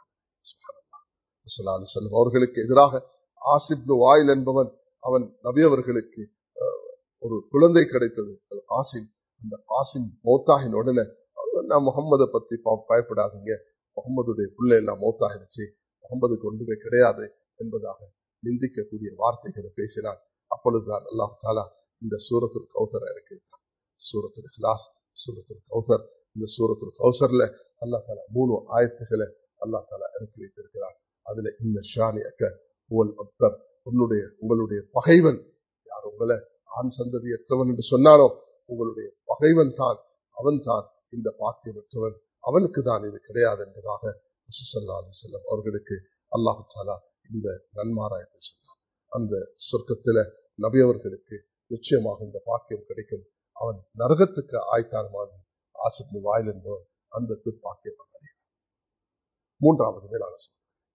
செல்லும் அவர்களுக்கு எதிராக ஆசிப் வாயில் என்பவன் அவன் நபியவர்களுக்கு ஒரு குழந்தை கிடைத்தது ஆசிம் அந்த ஆசிம் மௌத்தாகின் உடனே நான் முகம்மதை பத்தி பயப்படாதீங்க முகம்மதுடைய பிள்ளை எல்லாம் மௌத்தாகிடுச்சு முகம்மதுக்கு ஒன்றுமே கிடையாது என்பதாக நிந்திக்கக்கூடிய வார்த்தைகளை பேசினார் அப்பொழுதுதான் அல்லாஹ் தாலா இந்த சூரத்துல் கௌசர் இறக்கிட்டான் சூரத்துல் கிளாஸ் சூரத்துல் கௌசர் இந்த சூரத்துல் கௌசர்ல அல்லா தாலா மூணு ஆயத்துகளை அல்லா தாலா இறக்கி வைத்திருக்கிறார் அதுல இந்த ஷானி அக்க உங்கள் பக்தர் உன்னுடைய உங்களுடைய பகைவன் யார் உங்களை ஆண் சந்ததியற்றவன் என்று சொன்னாரோ உங்களுடைய பகைவன் தான் அவன் தான் இந்த பாக்கியமற்றவன் அவனுக்கு தான் இது கிடையாது என்பதாக செல்லம் அவர்களுக்கு அல்லாஹு தாலா இந்த நன்மாராயத்தை சொன்னார் அந்த சொர்க்கத்தில நபியவர்களுக்கு நிச்சயமாக இந்த பாக்கியம் கிடைக்கும் அவன் நரகத்துக்கு ஆய்த்தானமான ஆசித்து வாயில் என்பவன் அந்த துப்பாக்கியம் அடைகிறான் மூன்றாவது மேலான சொல்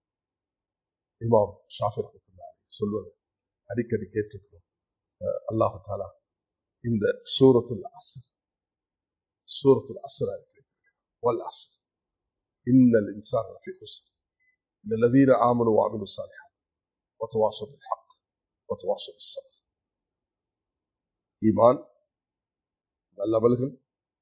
இமாம் ஷாஃபிர் சொல்வது அடிக்கடி கேட்டிருக்கிறோம் அல்லாஹு தாலா இந்த சூரத்துல் அசர் சூரத்துல் அசர் வல் அசர் إن الإنسان في خسر إلا الذين آمنوا وعملوا الصالحات وتواصوا بالحق وتواصوا بالصبر ஈமான் நல்லவர்கள்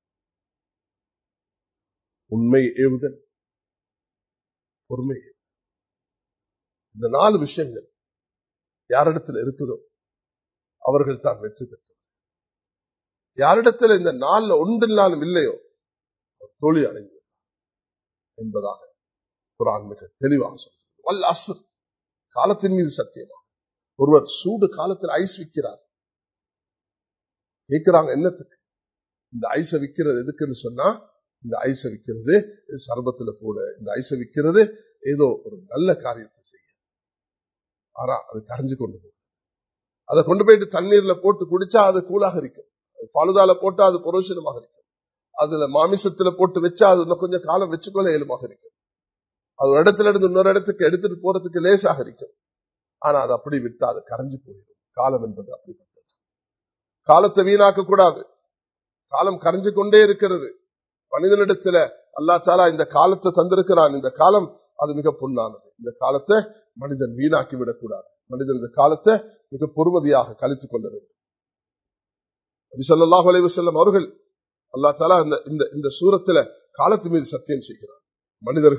உண்மை ஏவுதல் பொறுமை இந்த நாலு விஷயங்கள் யாரிடத்தில் இருக்குதோ அவர்கள் தான் வெற்றி பெற்றவர் யாரிடத்தில் இந்த நாள்ல ஒன்றில்லாலும் இல்லையோ தோல்வி அடைந்து என்பதாக குரான் மிக தெளிவாக சொல்கிறது வல் அசுர் காலத்தின் மீது சத்தியமாக ஒருவர் சூடு காலத்தில் ஐஸ் விற்கிறார் கேட்கிறாங்க என்னத்துக்கு இந்த ஐஸ விற்கிறது எதுக்குன்னு சொன்னா இந்த ஐஸ விற்கிறது சர்பத்துல கூட இந்த ஐஸ விற்கிறது ஏதோ ஒரு நல்ல காரியத்தை செய்ய ஆனா அது கரைஞ்சு கொண்டு போகும் அதை கொண்டு போயிட்டு தண்ணீர்ல போட்டு குடிச்சா அது கூலாக இருக்கும் பழுதால போட்டா அது புரோஷனமாக இருக்கும் அதுல மாமிசத்துல போட்டு வச்சா அது இன்னும் கொஞ்சம் காலம் வச்சுக்கொள்ள இயலுமாக இருக்கும் அது ஒரு இடத்துல இருந்து இன்னொரு இடத்துக்கு எடுத்துட்டு போறதுக்கு லேசாக இருக்கும் ஆனா அது அப்படி விட்டா அது கரைஞ்சு போயிடும் காலம் என்பது அப்படிப்பட்டது காலத்தை வீணாக்க கூடாது காலம் கரைஞ்சு கொண்டே இருக்கிறது மனிதனிடத்துல அல்லா தாலா இந்த காலத்தை தந்திருக்கிறான் இந்த காலம் அது மிக பொன்னானது இந்த காலத்தை மனிதன் வீணாக்கி விடக்கூடாது மனிதன் இந்த காலத்தை மிக பொறுமதியாக கழித்துக் கொள்ள வேண்டும் சொல்லல்லாஹ் அலைவு செல்லும் அவர்கள் அல்லா தாலா இந்த இந்த இந்த சூரத்துல காலத்து மீது சத்தியம் செய்கிறார் மனிதர்கள்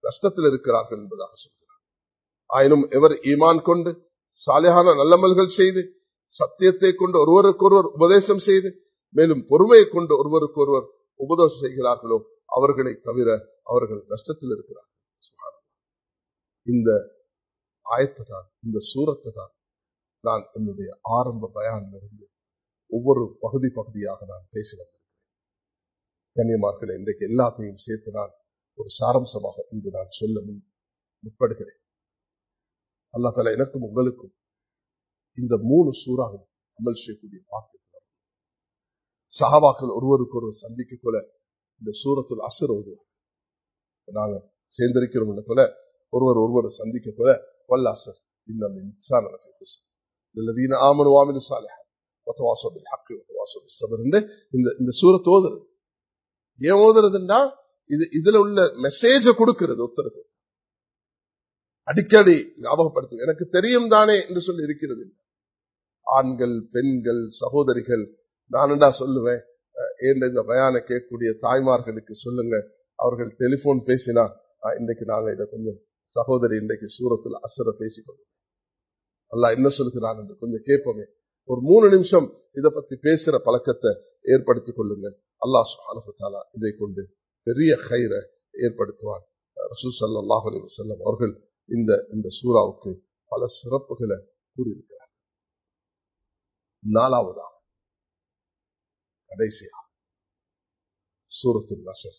நஷ்டத்தில் இருக்கிறார்கள் என்பதாக சொல்கிறார் ஆயினும் எவர் ஈமான் கொண்டு சாலையான நல்லமல்கள் செய்து சத்தியத்தை கொண்டு ஒருவருக்கொருவர் உபதேசம் செய்து மேலும் பொறுமையை கொண்டு ஒருவருக்கொருவர் உபதேசம் செய்கிறார்களோ அவர்களை தவிர அவர்கள் நஷ்டத்தில் இருக்கிறார்கள் இந்த ஆயத்தை தான் இந்த சூரத்தை தான் நான் என்னுடைய ஆரம்ப பயானிலிருந்து ஒவ்வொரு பகுதி பகுதியாக நான் பேசி வந்திருக்கிறேன் கண்ணியமாக்களை இன்றைக்கு எல்லாத்தையும் சேர்த்து நான் ஒரு சாரம்சமாக இங்கு நான் சொல்ல முன் முற்படுகிறேன் அல்லா தலா எனக்கும் உங்களுக்கும் இந்த மூணு சூறாவில் அமல் செய்யக்கூடிய பாக்கியம் சஹாபாக்கள் ஒருவருக்கு ஒருவர் சந்திக்க போல இந்த சூரத்தில் அசுர ஓதுவார் நாங்க சேர்ந்திருக்கிறோம் போல ஒருவர் ஒருவர் சந்திக்க போல வல்லாசர் இன்னும் இன்சான் الذين آمنوا وعملوا الصالحات وتواصوا بالحق وتواصوا بالصبر இந்த இந்த சூரத் ஓதுறது ஏன் ஓதுறதுன்னா இது இதுல உள்ள மெசேஜ கொடுக்கிறது ஒருத்தருக்கு அடிக்கடி ஞாபகப்படுத்து எனக்கு தெரியும் தானே என்று சொல்லி இருக்கிறது ஆண்கள் பெண்கள் சகோதரிகள் நானுண்டா சொல்லுவேன் இந்த பயான கேட்கக்கூடிய தாய்மார்களுக்கு சொல்லுங்க அவர்கள் டெலிபோன் பேசினா இன்றைக்கு நாங்க இதை கொஞ்சம் சகோதரி இன்றைக்கு சூரத்தில் அசுர பேசிக்கொள்ளும் அல்ல என்ன சொல்லுகிறான் என்று கொஞ்சம் கேட்போமே ஒரு மூணு நிமிஷம் இதை பத்தி பேசுற பழக்கத்தை ஏற்படுத்திக் கொள்ளுங்கள் அல்லாஹ் சுஹானா இதை கொண்டு பெரிய கயிறை ஏற்படுத்துவார் ரசூல் சல்லாஹ் அலி வசல்லம் அவர்கள் இந்த இந்த சூறாவுக்கு பல சிறப்புகளை கூறியிருக்கிறார் நாலாவதாக கடைசியா சூரத்து நசர்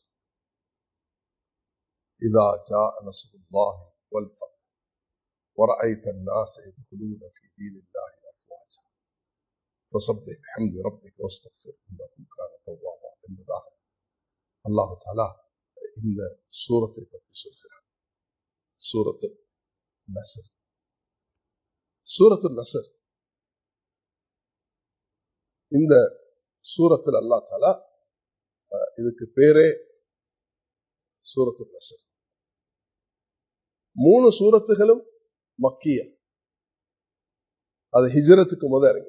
إذا جاء نصر الله والفتح ورأيت الناس يدخلون في دين الله أفواجا فسبح بحمد ربك واستغفر إنه كان توابا என்பதாக அல்லாஹு தாலா இந்த சூரத்தை பற்றி சொல்கிறார் சூரத்து நசர் சூரத்து நசர் இந்த சூரத்தில் அல்லா தாலா இதுக்கு பேரே சூரத்து நசர் மூணு சூரத்துகளும் மக்கிய அது ஹிஜரத்துக்கு முத இறங்கி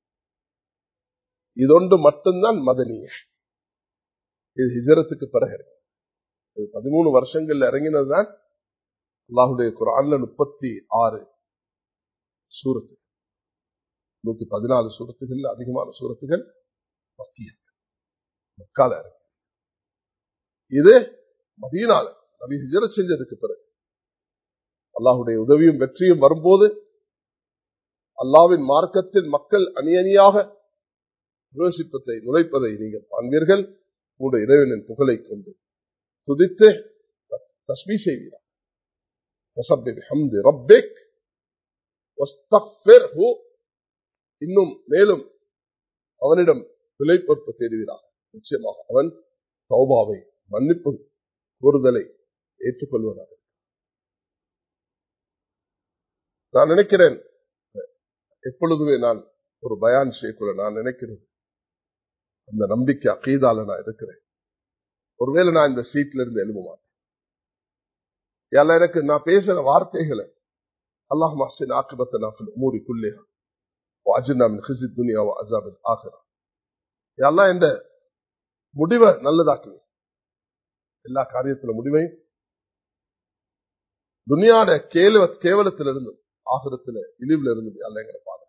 இதொன்று மட்டும்தான் மதனிய இது ஹிஜரத்துக்கு பிறகு இறங்கி இது பதிமூணு வருஷங்கள்ல இறங்கினதுதான் அல்லாஹுடைய குரான்ல முப்பத்தி ஆறு சூரத்து நூத்தி பதினாலு சூரத்துகள் அதிகமான சூரத்துகள் மத்திய மக்கால இறங்கி இது மதீனால நபி ஹிஜர செஞ்சதுக்கு பிறகு அல்லாஹுடைய உதவியும் வெற்றியும் வரும்போது அல்லாவின் மார்க்கத்தில் மக்கள் அணி அணியாக பிரவேசிப்பதை நுழைப்பதை நீங்கள் காண்பீர்கள் உங்களுடைய இறைவனின் புகழை கொண்டு துதித்து தஸ்மி செய்வீர்கள் இன்னும் மேலும் அவனிடம் விலை பொறுப்பு தேடுவீராக நிச்சயமாக அவன் சௌபாவை மன்னிப்பு கூறுதலை ஏற்றுக்கொள்வதாக நான் நினைக்கிறேன் எப்பொழுதுமே நான் ஒரு பயான் செய்யக்குள்ள நான் நினைக்கிறது அந்த நம்பிக்கை அக்கீதால நான் இருக்கிறேன் ஒருவேளை நான் இந்த சீட்ல இருந்து எழுத மாட்டேன் எனக்கு நான் பேசுற வார்த்தைகளை அல்லாஹ் மாசின் ஆக்கிபத்தை நான் மூறி குல்லேஹா வாஜினா ஹிசி துனியா அசாபின் ஆகிறா எல்லாம் இந்த முடிவை நல்லதாக்கு எல்லா காரியத்துல முடிவையும் துனியாட கேவல கேவலத்திலிருந்து ஆசிரத்துல இழிவுல இருந்து அல்ல எங்களை பாருங்க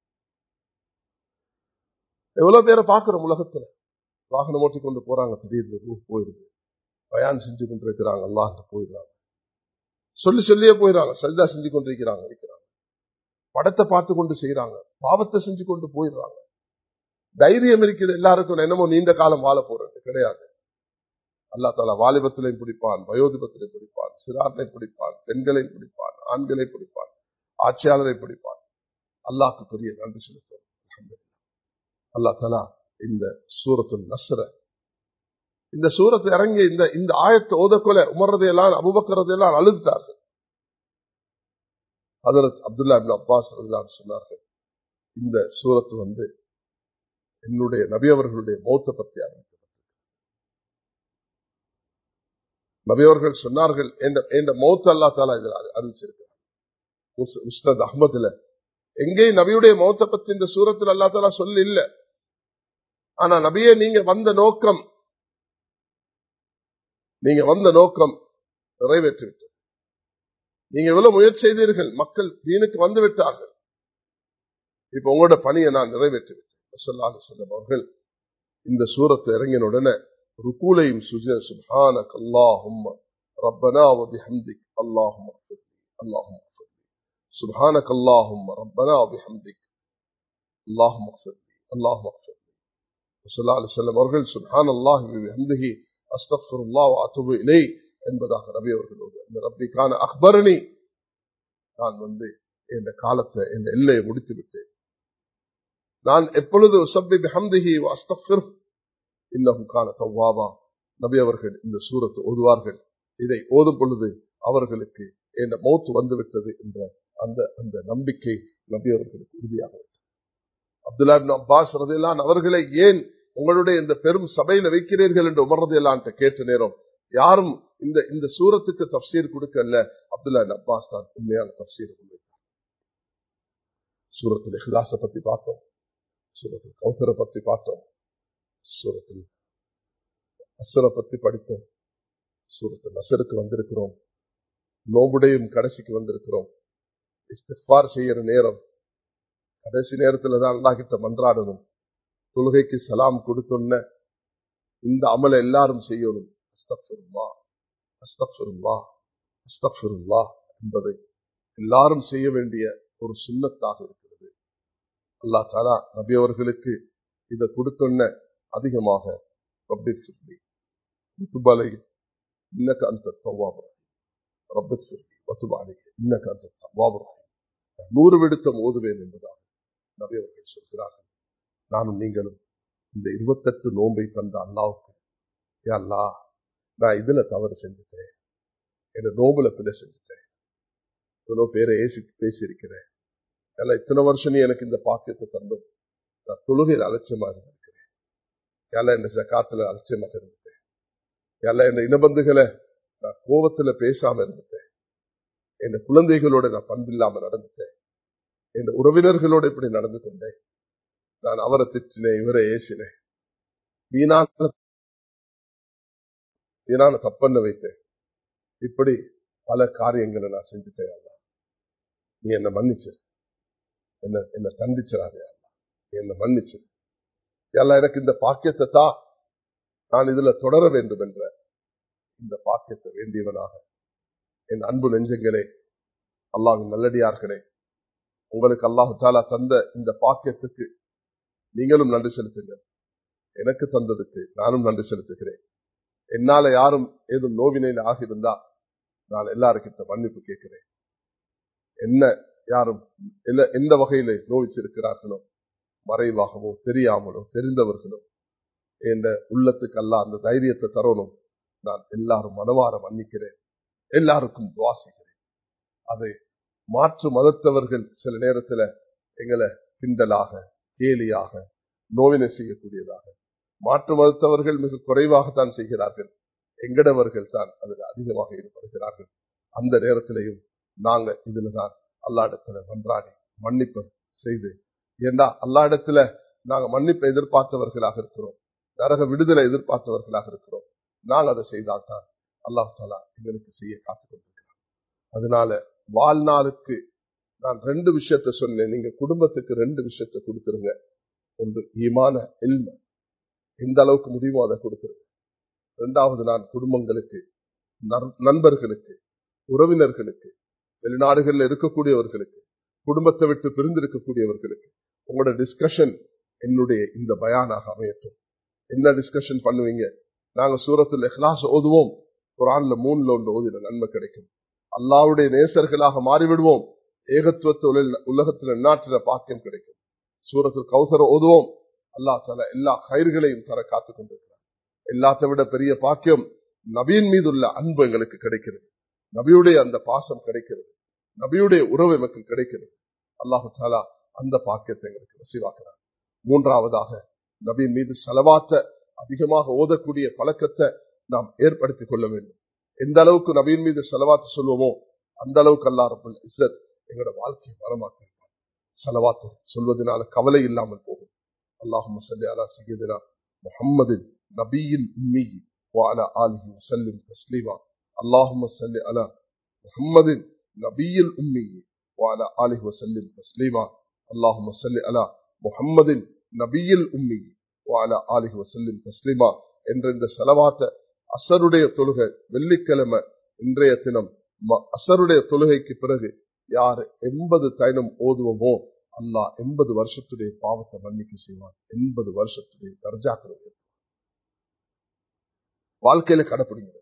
எவ்வளவு பேரை பாக்குறோம் உலகத்துல வாகனம் ஓட்டி கொண்டு போறாங்க திடீர்னு ரூ போயிருது பயான் செஞ்சு கொண்டு இருக்கிறாங்க அல்லாஹ் போயிடுறாங்க சொல்லி சொல்லியே போயிடறாங்க சரிதா செஞ்சு கொண்டு இருக்கிறாங்க இருக்கிறாங்க படத்தை பார்த்து கொண்டு செய்யறாங்க பாவத்தை செஞ்சு கொண்டு போயிடுறாங்க தைரியம் இருக்குது எல்லாருக்கும் என்னமோ நீண்ட காலம் வாழ போறது கிடையாது அல்லா தாலா வாலிபத்திலையும் பிடிப்பான் வயோதிபத்திலை பிடிப்பான் சிறார்களை பிடிப்பான் பெண்களை பிடிப்பான் ஆண்களை பிடிப்பான் ஆட்சியாளரை பிடிப்பான் அல்லாக்கு பெரிய நன்றி செலுத்தும் அல்லா தலா இந்த சூரத்து நஸ்ர இந்த சூரத்தை இறங்கி இந்த இந்த ஆயத்தை ஓதக்கொலை உமர்றதையெல்லாம் அபுபக்கிறதையெல்லாம் அழுதுட்டார்கள் அதற்கு அப்துல்லா இபின் அப்பாஸ் சொன்னார்கள் இந்த சூரத்து வந்து என்னுடைய நபி அவர்களுடைய மௌத்த பற்றி ஆரம்பிக்கப்பட்டது நபி அவர்கள் சொன்னார்கள் என்ற மௌத்த அல்லா தாலா இதில் அறிவிச்சிருக்கிறார் முஸ்னத் அஹமதுல எங்கேயும் நபியுடைய மௌத்த பத்தி இந்த சூரத்தில் அல்லா தாலா சொல்லி இல்ல ஆனா நபியே நீங்க வந்த நோக்கம் நீங்க வந்த நோக்கம் நிறைவேற்றிவிட்டது நீங்க எவ்வளவு முயற்சி செய்தீர்கள் மக்கள் தீனுக்கு வந்து விட்டார்கள் இப்ப உங்களோட பணியை நான் நிறைவேற்றிவிட்டேன் சொல்லாது சொல்லும் அவர்கள் இந்த சூரத்தை இறங்கின உடனே ருக்கூலையும் சுஜ சுபான கல்லாஹும் ரப்பனா وبحمدك اللهم اغفر لي اللهم اغفر لي سبحانك اللهم ربنا وبحمدك اللهم اغفر لي اللهم اغفر لي ஸல்லல்லாஹு அலைஹி வஸல்லம் அவர்கள் சுப்ஹானல்லாஹி வபிஹம்திஹி அஸ்தக்ஃபிருல்லாஹ் வ அத்தூபு இலைஹ் என்பதாக நபி அவர்கள் ஓதுவார். இந்த ரப்பிக்கான அக்பரணி நான் வந்து இந்த காலத்தை இந்த எல்லையை முடித்து விட்டேன் நான் எப்பொழுது உசப்பி பிஹம்திஹி வ அஸ்தக்ஃபிர் இன்னஹு கான தவ்வாபா நபி அவர்கள் இந்த சூரத்தை ஓதுவார்கள் இதை ஓதும் பொழுது அவர்களுக்கு இந்த மௌத்து வந்துவிட்டது என்ற அந்த அந்த நம்பிக்கை நபி அவர்களுக்கு உறுதியாக விட்டது. அப்துல்லா இப்னு அப்பாஸ் ரதியல்லான் அவர்களை ஏன் உங்களுடைய இந்த பெரும் சபையில வைக்கிறீர்கள் என்று உமர் ரதியல்லான் கேட்ட நேரம் யாரும் இந்த இந்த சூரத்துக்கு தப்சீர் கொடுக்கல அப்துல்லா இப்னு அப்பாஸ் தான் உண்மையான தப்சீர் முன்வைத்தார் சூரத்தில் இஹ்லாஸ பத்தி பார்த்தோம் சூரத்தில் கௌசரை பத்தி பார்த்தோம் சூரத்தில் அசுரை பத்தி படித்தோம் சூரத்தில் அசருக்கு வந்திருக்கிறோம் நோபுடையும் கடைசிக்கு வந்திருக்கிறோம் இஸ்திஃபார் செய்யற நேரம் கடைசி நேரத்துல தான் அல்லா கிட்ட மன்றாடணும் தொழுகைக்கு சலாம் கொடுத்தோன்ன இந்த அமலை எல்லாரும் செய்யணும் அஸ்தக்ஃபிருல்லா அஸ்தக்ஃபிருல்லா அஸ்தக்ஃபிருல்லா என்பதை எல்லாரும் செய்ய வேண்டிய ஒரு சுண்ணத்தாக இருக்கிறது அல்லா தாலா நபி அவர்களுக்கு இதை கொடுத்தோன்ன அதிகமாக ரப்பி சொல்லி முத்துபாலை இன்னக்க அந்த தவாபுரம் ரப்பி சொல்லி வத்துபாலை இன்னக்க அந்த தவாபுரம் நூறு விடுத்தம் ஓதுவேன் என்பதாக நபி அவர்கள் சொல்கிறார்கள் நானும் நீங்களும் இந்த இருபத்தெட்டு நோன்பை தந்த அல்லாவுக்கு ஏ அல்லா நான் இதுல தவறு செஞ்சுட்டேன் என்ன நோம்புல பிழை செஞ்சுட்டேன் இவ்வளவு பேரை ஏசி பேசியிருக்கிறேன் ஏன்னா இத்தனை வருஷம் நீ எனக்கு இந்த பாக்கியத்தை தந்தோம் நான் தொழுகையில் அலட்சியமாக இருந்திருக்கிறேன் ஏல இந்த ஜக்காத்துல அலட்சியமாக இருந்துட்டேன் ஏல இந்த இனபந்துகளை நான் கோபத்துல பேசாம இருந்துட்டேன் என் குழந்தைகளோட நான் பண்பில்லாம நடந்துட்டேன் என் உறவினர்களோட இப்படி நடந்து கொண்டேன் நான் அவரை திட்டினேன் இவரை ஏசினேன் வீணான வீணான தப்பண்ண வைத்தேன் இப்படி பல காரியங்களை நான் செஞ்சுட்டேன் அல்லா நீ என்ன மன்னிச்சு என்ன என்ன தண்டிச்சிடாதே அல்லா நீ என்ன மன்னிச்சு எல்லாம் எனக்கு இந்த பாக்கியத்தை தான் நான் இதுல தொடர வேண்டும் என்ற இந்த பாக்கியத்தை வேண்டியவனாக என் அன்பு நெஞ்சங்களே அல்லாவின் நல்லடியார்களே உங்களுக்கு அல்லாஹு தாலா தந்த இந்த பாக்கியத்துக்கு நீங்களும் நன்றி செலுத்துங்கள் எனக்கு தந்ததுக்கு நானும் நன்றி செலுத்துகிறேன் என்னால யாரும் ஏதும் நோவினையில் ஆகியிருந்தா நான் எல்லாருக்கிட்ட மன்னிப்பு கேட்கிறேன் என்ன யாரும் இல்ல- எந்த வகையில நோவிச்சிருக்கிறார்களோ மறைவாகவோ தெரியாமலோ தெரிந்தவர்களோ என்ற உள்ளத்துக்கு அல்ல அந்த தைரியத்தை தரணும் நான் எல்லாரும் மனவார மன்னிக்கிறேன் எல்லாருக்கும் துவா செய்கிறேன் அதை மாற்று மதத்தவர்கள் சில நேரத்துல எங்களை கிண்டலாக கேலியாக நோவினை செய்யக்கூடியதாக மாற்று மதத்தவர்கள் மிக குறைவாகத்தான் செய்கிறார்கள் எங்கடவர்கள் தான் அதில் அதிகமாக ஈடுபடுகிறார்கள் அந்த நேரத்திலையும் நாங்க இதுல தான் அல்லாடத்துல மன்றாடி மன்னிப்பு செய்து ஏண்டா அல்லாடத்துல நாங்க மன்னிப்பை எதிர்பார்த்தவர்களாக இருக்கிறோம் நரக விடுதலை எதிர்பார்த்தவர்களாக இருக்கிறோம் நாங்கள் அதை செய்தால்தான் அல்லாஹ் தாலா எங்களுக்கு செய்ய காத்துக் கொண்டிருக்கிறார் அதனால வாழ்நாளுக்கு நான் ரெண்டு விஷயத்த சொன்னேன் நீங்க குடும்பத்துக்கு ரெண்டு விஷயத்த கொடுத்துருங்க ஒன்று ஈமான எல்ம எந்த அளவுக்கு முடியுமோ அதை கொடுத்துருங்க இரண்டாவது நான் குடும்பங்களுக்கு நர்- நண்பர்களுக்கு உறவினர்களுக்கு வெளிநாடுகளில் இருக்கக்கூடியவர்களுக்கு குடும்பத்தை விட்டு பிரிந்திருக்கக்கூடியவர்களுக்கு உங்களோட டிஸ்கஷன் என்னுடைய இந்த பயானாக அமையட்டும் என்ன டிஸ்கஷன் பண்ணுவீங்க நாங்க சூரத்தில் இஹ்லாஸ் ஓதுவோம் குரான்ல மூணுல ஒன்று ஓதின நன்மை கிடைக்கும் அல்லாவுடைய நேசர்களாக மாறிவிடுவோம் ஏகத்துவத்தை உலக- உலகத்துல நாட்டில பாக்கியம் கிடைக்கும் சூரத்தில் கௌசர ஓதுவோம் அல்லாஹ் தஆலா எல்லா கயிர்களையும் தர காத்துக் கொண்டிருக்கிறார் எல்லாத்தை விட பெரிய பாக்கியம் நபியின் மீது உள்ள அன்பு எங்களுக்கு கிடைக்கிறது நபியுடைய அந்த பாசம் கிடைக்கிறது நபியுடைய உறவு எமக்கு கிடைக்கிறது அல்லாஹு தாலா அந்த பாக்கியத்தை எங்களுக்கு நசீவாக்குறார் மூன்றாவதாக நபியின் மீது செலவாத்த அதிகமாக ஓதக்கூடிய பழக்கத்தை நாம் ஏற்படுத்திக் கொள்ள வேண்டும் எந்த அளவுக்கு நபியின் மீது செலவாத்து சொல்லுவோமோ அந்த அளவுக்கு அல்லா ரபுல் இஸ்ஸத் எங்களோட வாழ்க்கையை வரமாக்கிருப்பார் செலவாத்து சொல்வதனால கவலை இல்லாமல் போகும் اللهم صل على سيدنا محمد نبي الأمي وعلى آله وسلم تسليما அல்லாஹும்ம சல்லி அலா முஹம்மதின் நபியில் உம்மி وعلى آله وسلم تسليما اللهم صل على محمد نبي الأمي وعلى آله وسلم تسليما என்ற இந்த செலவாத்த அசருடைய தொழுகை வெள்ளிக்கிழமை இன்றைய தினம் ம- அசருடைய தொழுகைக்கு பிறகு யார் எண்பது தைனம் ஓதுவோமோ அல்லாஹ் எண்பது வருஷத்துடைய பாவத்தை மன்னிக்க செய்வான் எண்பது வருஷத்துடைய தர்ஜாக்கள் உயர்த்துவான். வாழ்க்கையில கடைப்பிடிங்க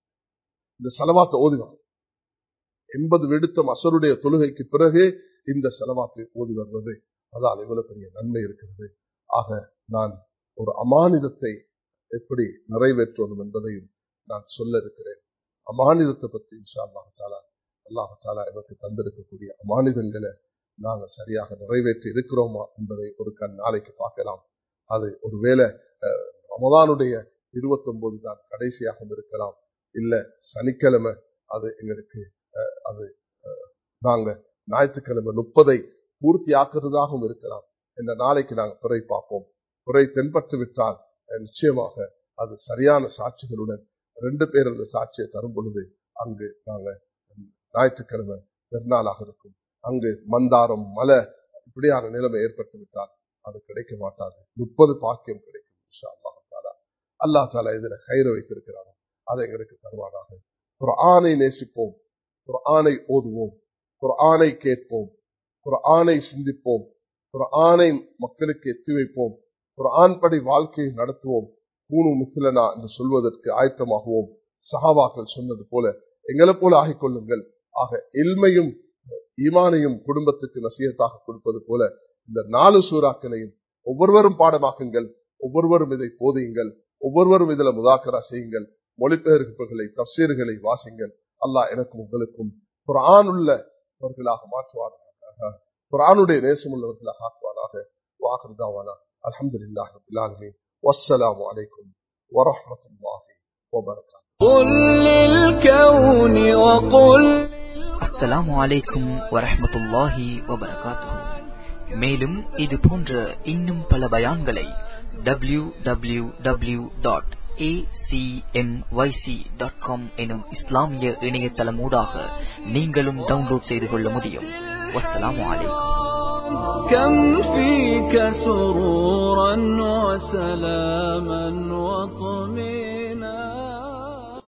இந்த செலவாத்தை ஓதுவாங்க எண்பது விடுத்தம் அசருடைய தொழுகைக்கு பிறகு இந்த செலவாத்தை ஓதி வருவது அதால் இவ்வளவு பெரிய நன்மை இருக்கிறது ஆக நான் ஒரு அமானிதத்தை எப்படி நிறைவேற்றுவது என்பதையும் நான் சொல்ல இருக்கிறேன் அமானிதத்தை பற்றி இன்ஷா அல்லாஹ் தாலா அல்லாஹ் தாலா எனக்கு தந்திருக்கக்கூடிய அமானிதங்களை நாங்கள் சரியாக நிறைவேற்றி இருக்கிறோமா என்பதை ஒரு கண் நாளைக்கு பார்க்கலாம் அது ஒருவேளை அஹ், ரமதானுடைய இருபத்தி ஒன்பது தான் கடைசியாக இருக்கலாம் இல்ல சனிக்கிழமை அது எங்களுக்கு அஹ், அது அஹ், நாங்க ஞாயிற்றுக்கிழமை முப்பதை பூர்த்தி ஆக்குறதாகவும் இருக்கலாம் இந்த நாளைக்கு நாங்கள் குறை பார்ப்போம் குறை தென்பட்டு விட்டால் அஹ், நிச்சயமாக அது சரியான சாட்சிகளுடன் ரெண்டு பேர் அந்த சாட்சியை தரும் பொழுது அங்கு நாங்க ஞாயிற்றுக்கிழமை பெருநாளாக இருக்கும் அங்கு மந்தாரம் மலை இப்படியான நிலைமை ஏற்பட்டு விட்டால் அது கிடைக்க மாட்டாது முப்பது பாக்கியம் கிடைக்கும் இன்ஷா அல்லாஹ் தாலா அல்லாஹ் தாலா இதுல கயிறு வைத்திருக்கிறாங்க அதை எங்களுக்கு தருவானாக ஒரு ஆணை நேசிப்போம் ஒரு ஆணை ஓதுவோம் ஒரு ஆணை கேட்போம் ஒரு ஆணை சிந்திப்போம் ஒரு ஆணை மக்களுக்கு எத்தி வைப்போம் ஒரு ஆண்படி வாழ்க்கையை நடத்துவோம் கூணு முஸ்லனா என்று சொல்வதற்கு ஆயத்தமாகுவோம் சஹாபாக்கள் சொன்னது போல எங்களை போல ஆகிக் கொள்ளுங்கள் ஆக இல்மையும் ஈமானையும் குடும்பத்துக்கு நசியத்தாக கொடுப்பது போல இந்த நாலு சூறாக்களையும் ஒவ்வொருவரும் பாடமாக்குங்கள் ஒவ்வொருவரும் இதை போதியுங்கள் ஒவ்வொருவரும் இதுல முதாக்கரா செய்யுங்கள் மொழிபெயர்ப்புகளை தப்சீர்களை வாசிங்கள் அல்லாஹ் எனக்கும் உங்களுக்கும் குரான் உள்ளவர்களாக மாற்றுவானாக குரானுடைய நேசம் உள்ளவர்களாக ஆக்குவானாக வாக்குதாவானா அலமதுல்லாஹ் ரபில் வஸ்ஸலாமு அலைக்கும் வரஹ்மத்துல்லாஹி வபரகாத்துஹு قل للكون وقل அஸ்ஸலாமு அலைக்கும் வரஹ்மத்துல்லாஹி வபரகாத்துஹு மேலும் இது போன்ற இன்னும் பல பயான்களை W W W dot dot com எனும் இஸ்லாமிய இணையதளமூடாக நீங்களும் டவுன்லோட் செய்து கொள்ள முடியும் வஸ்ஸலாமு அலைக்கும் كم فيك سرورا وسلاما وطمئنا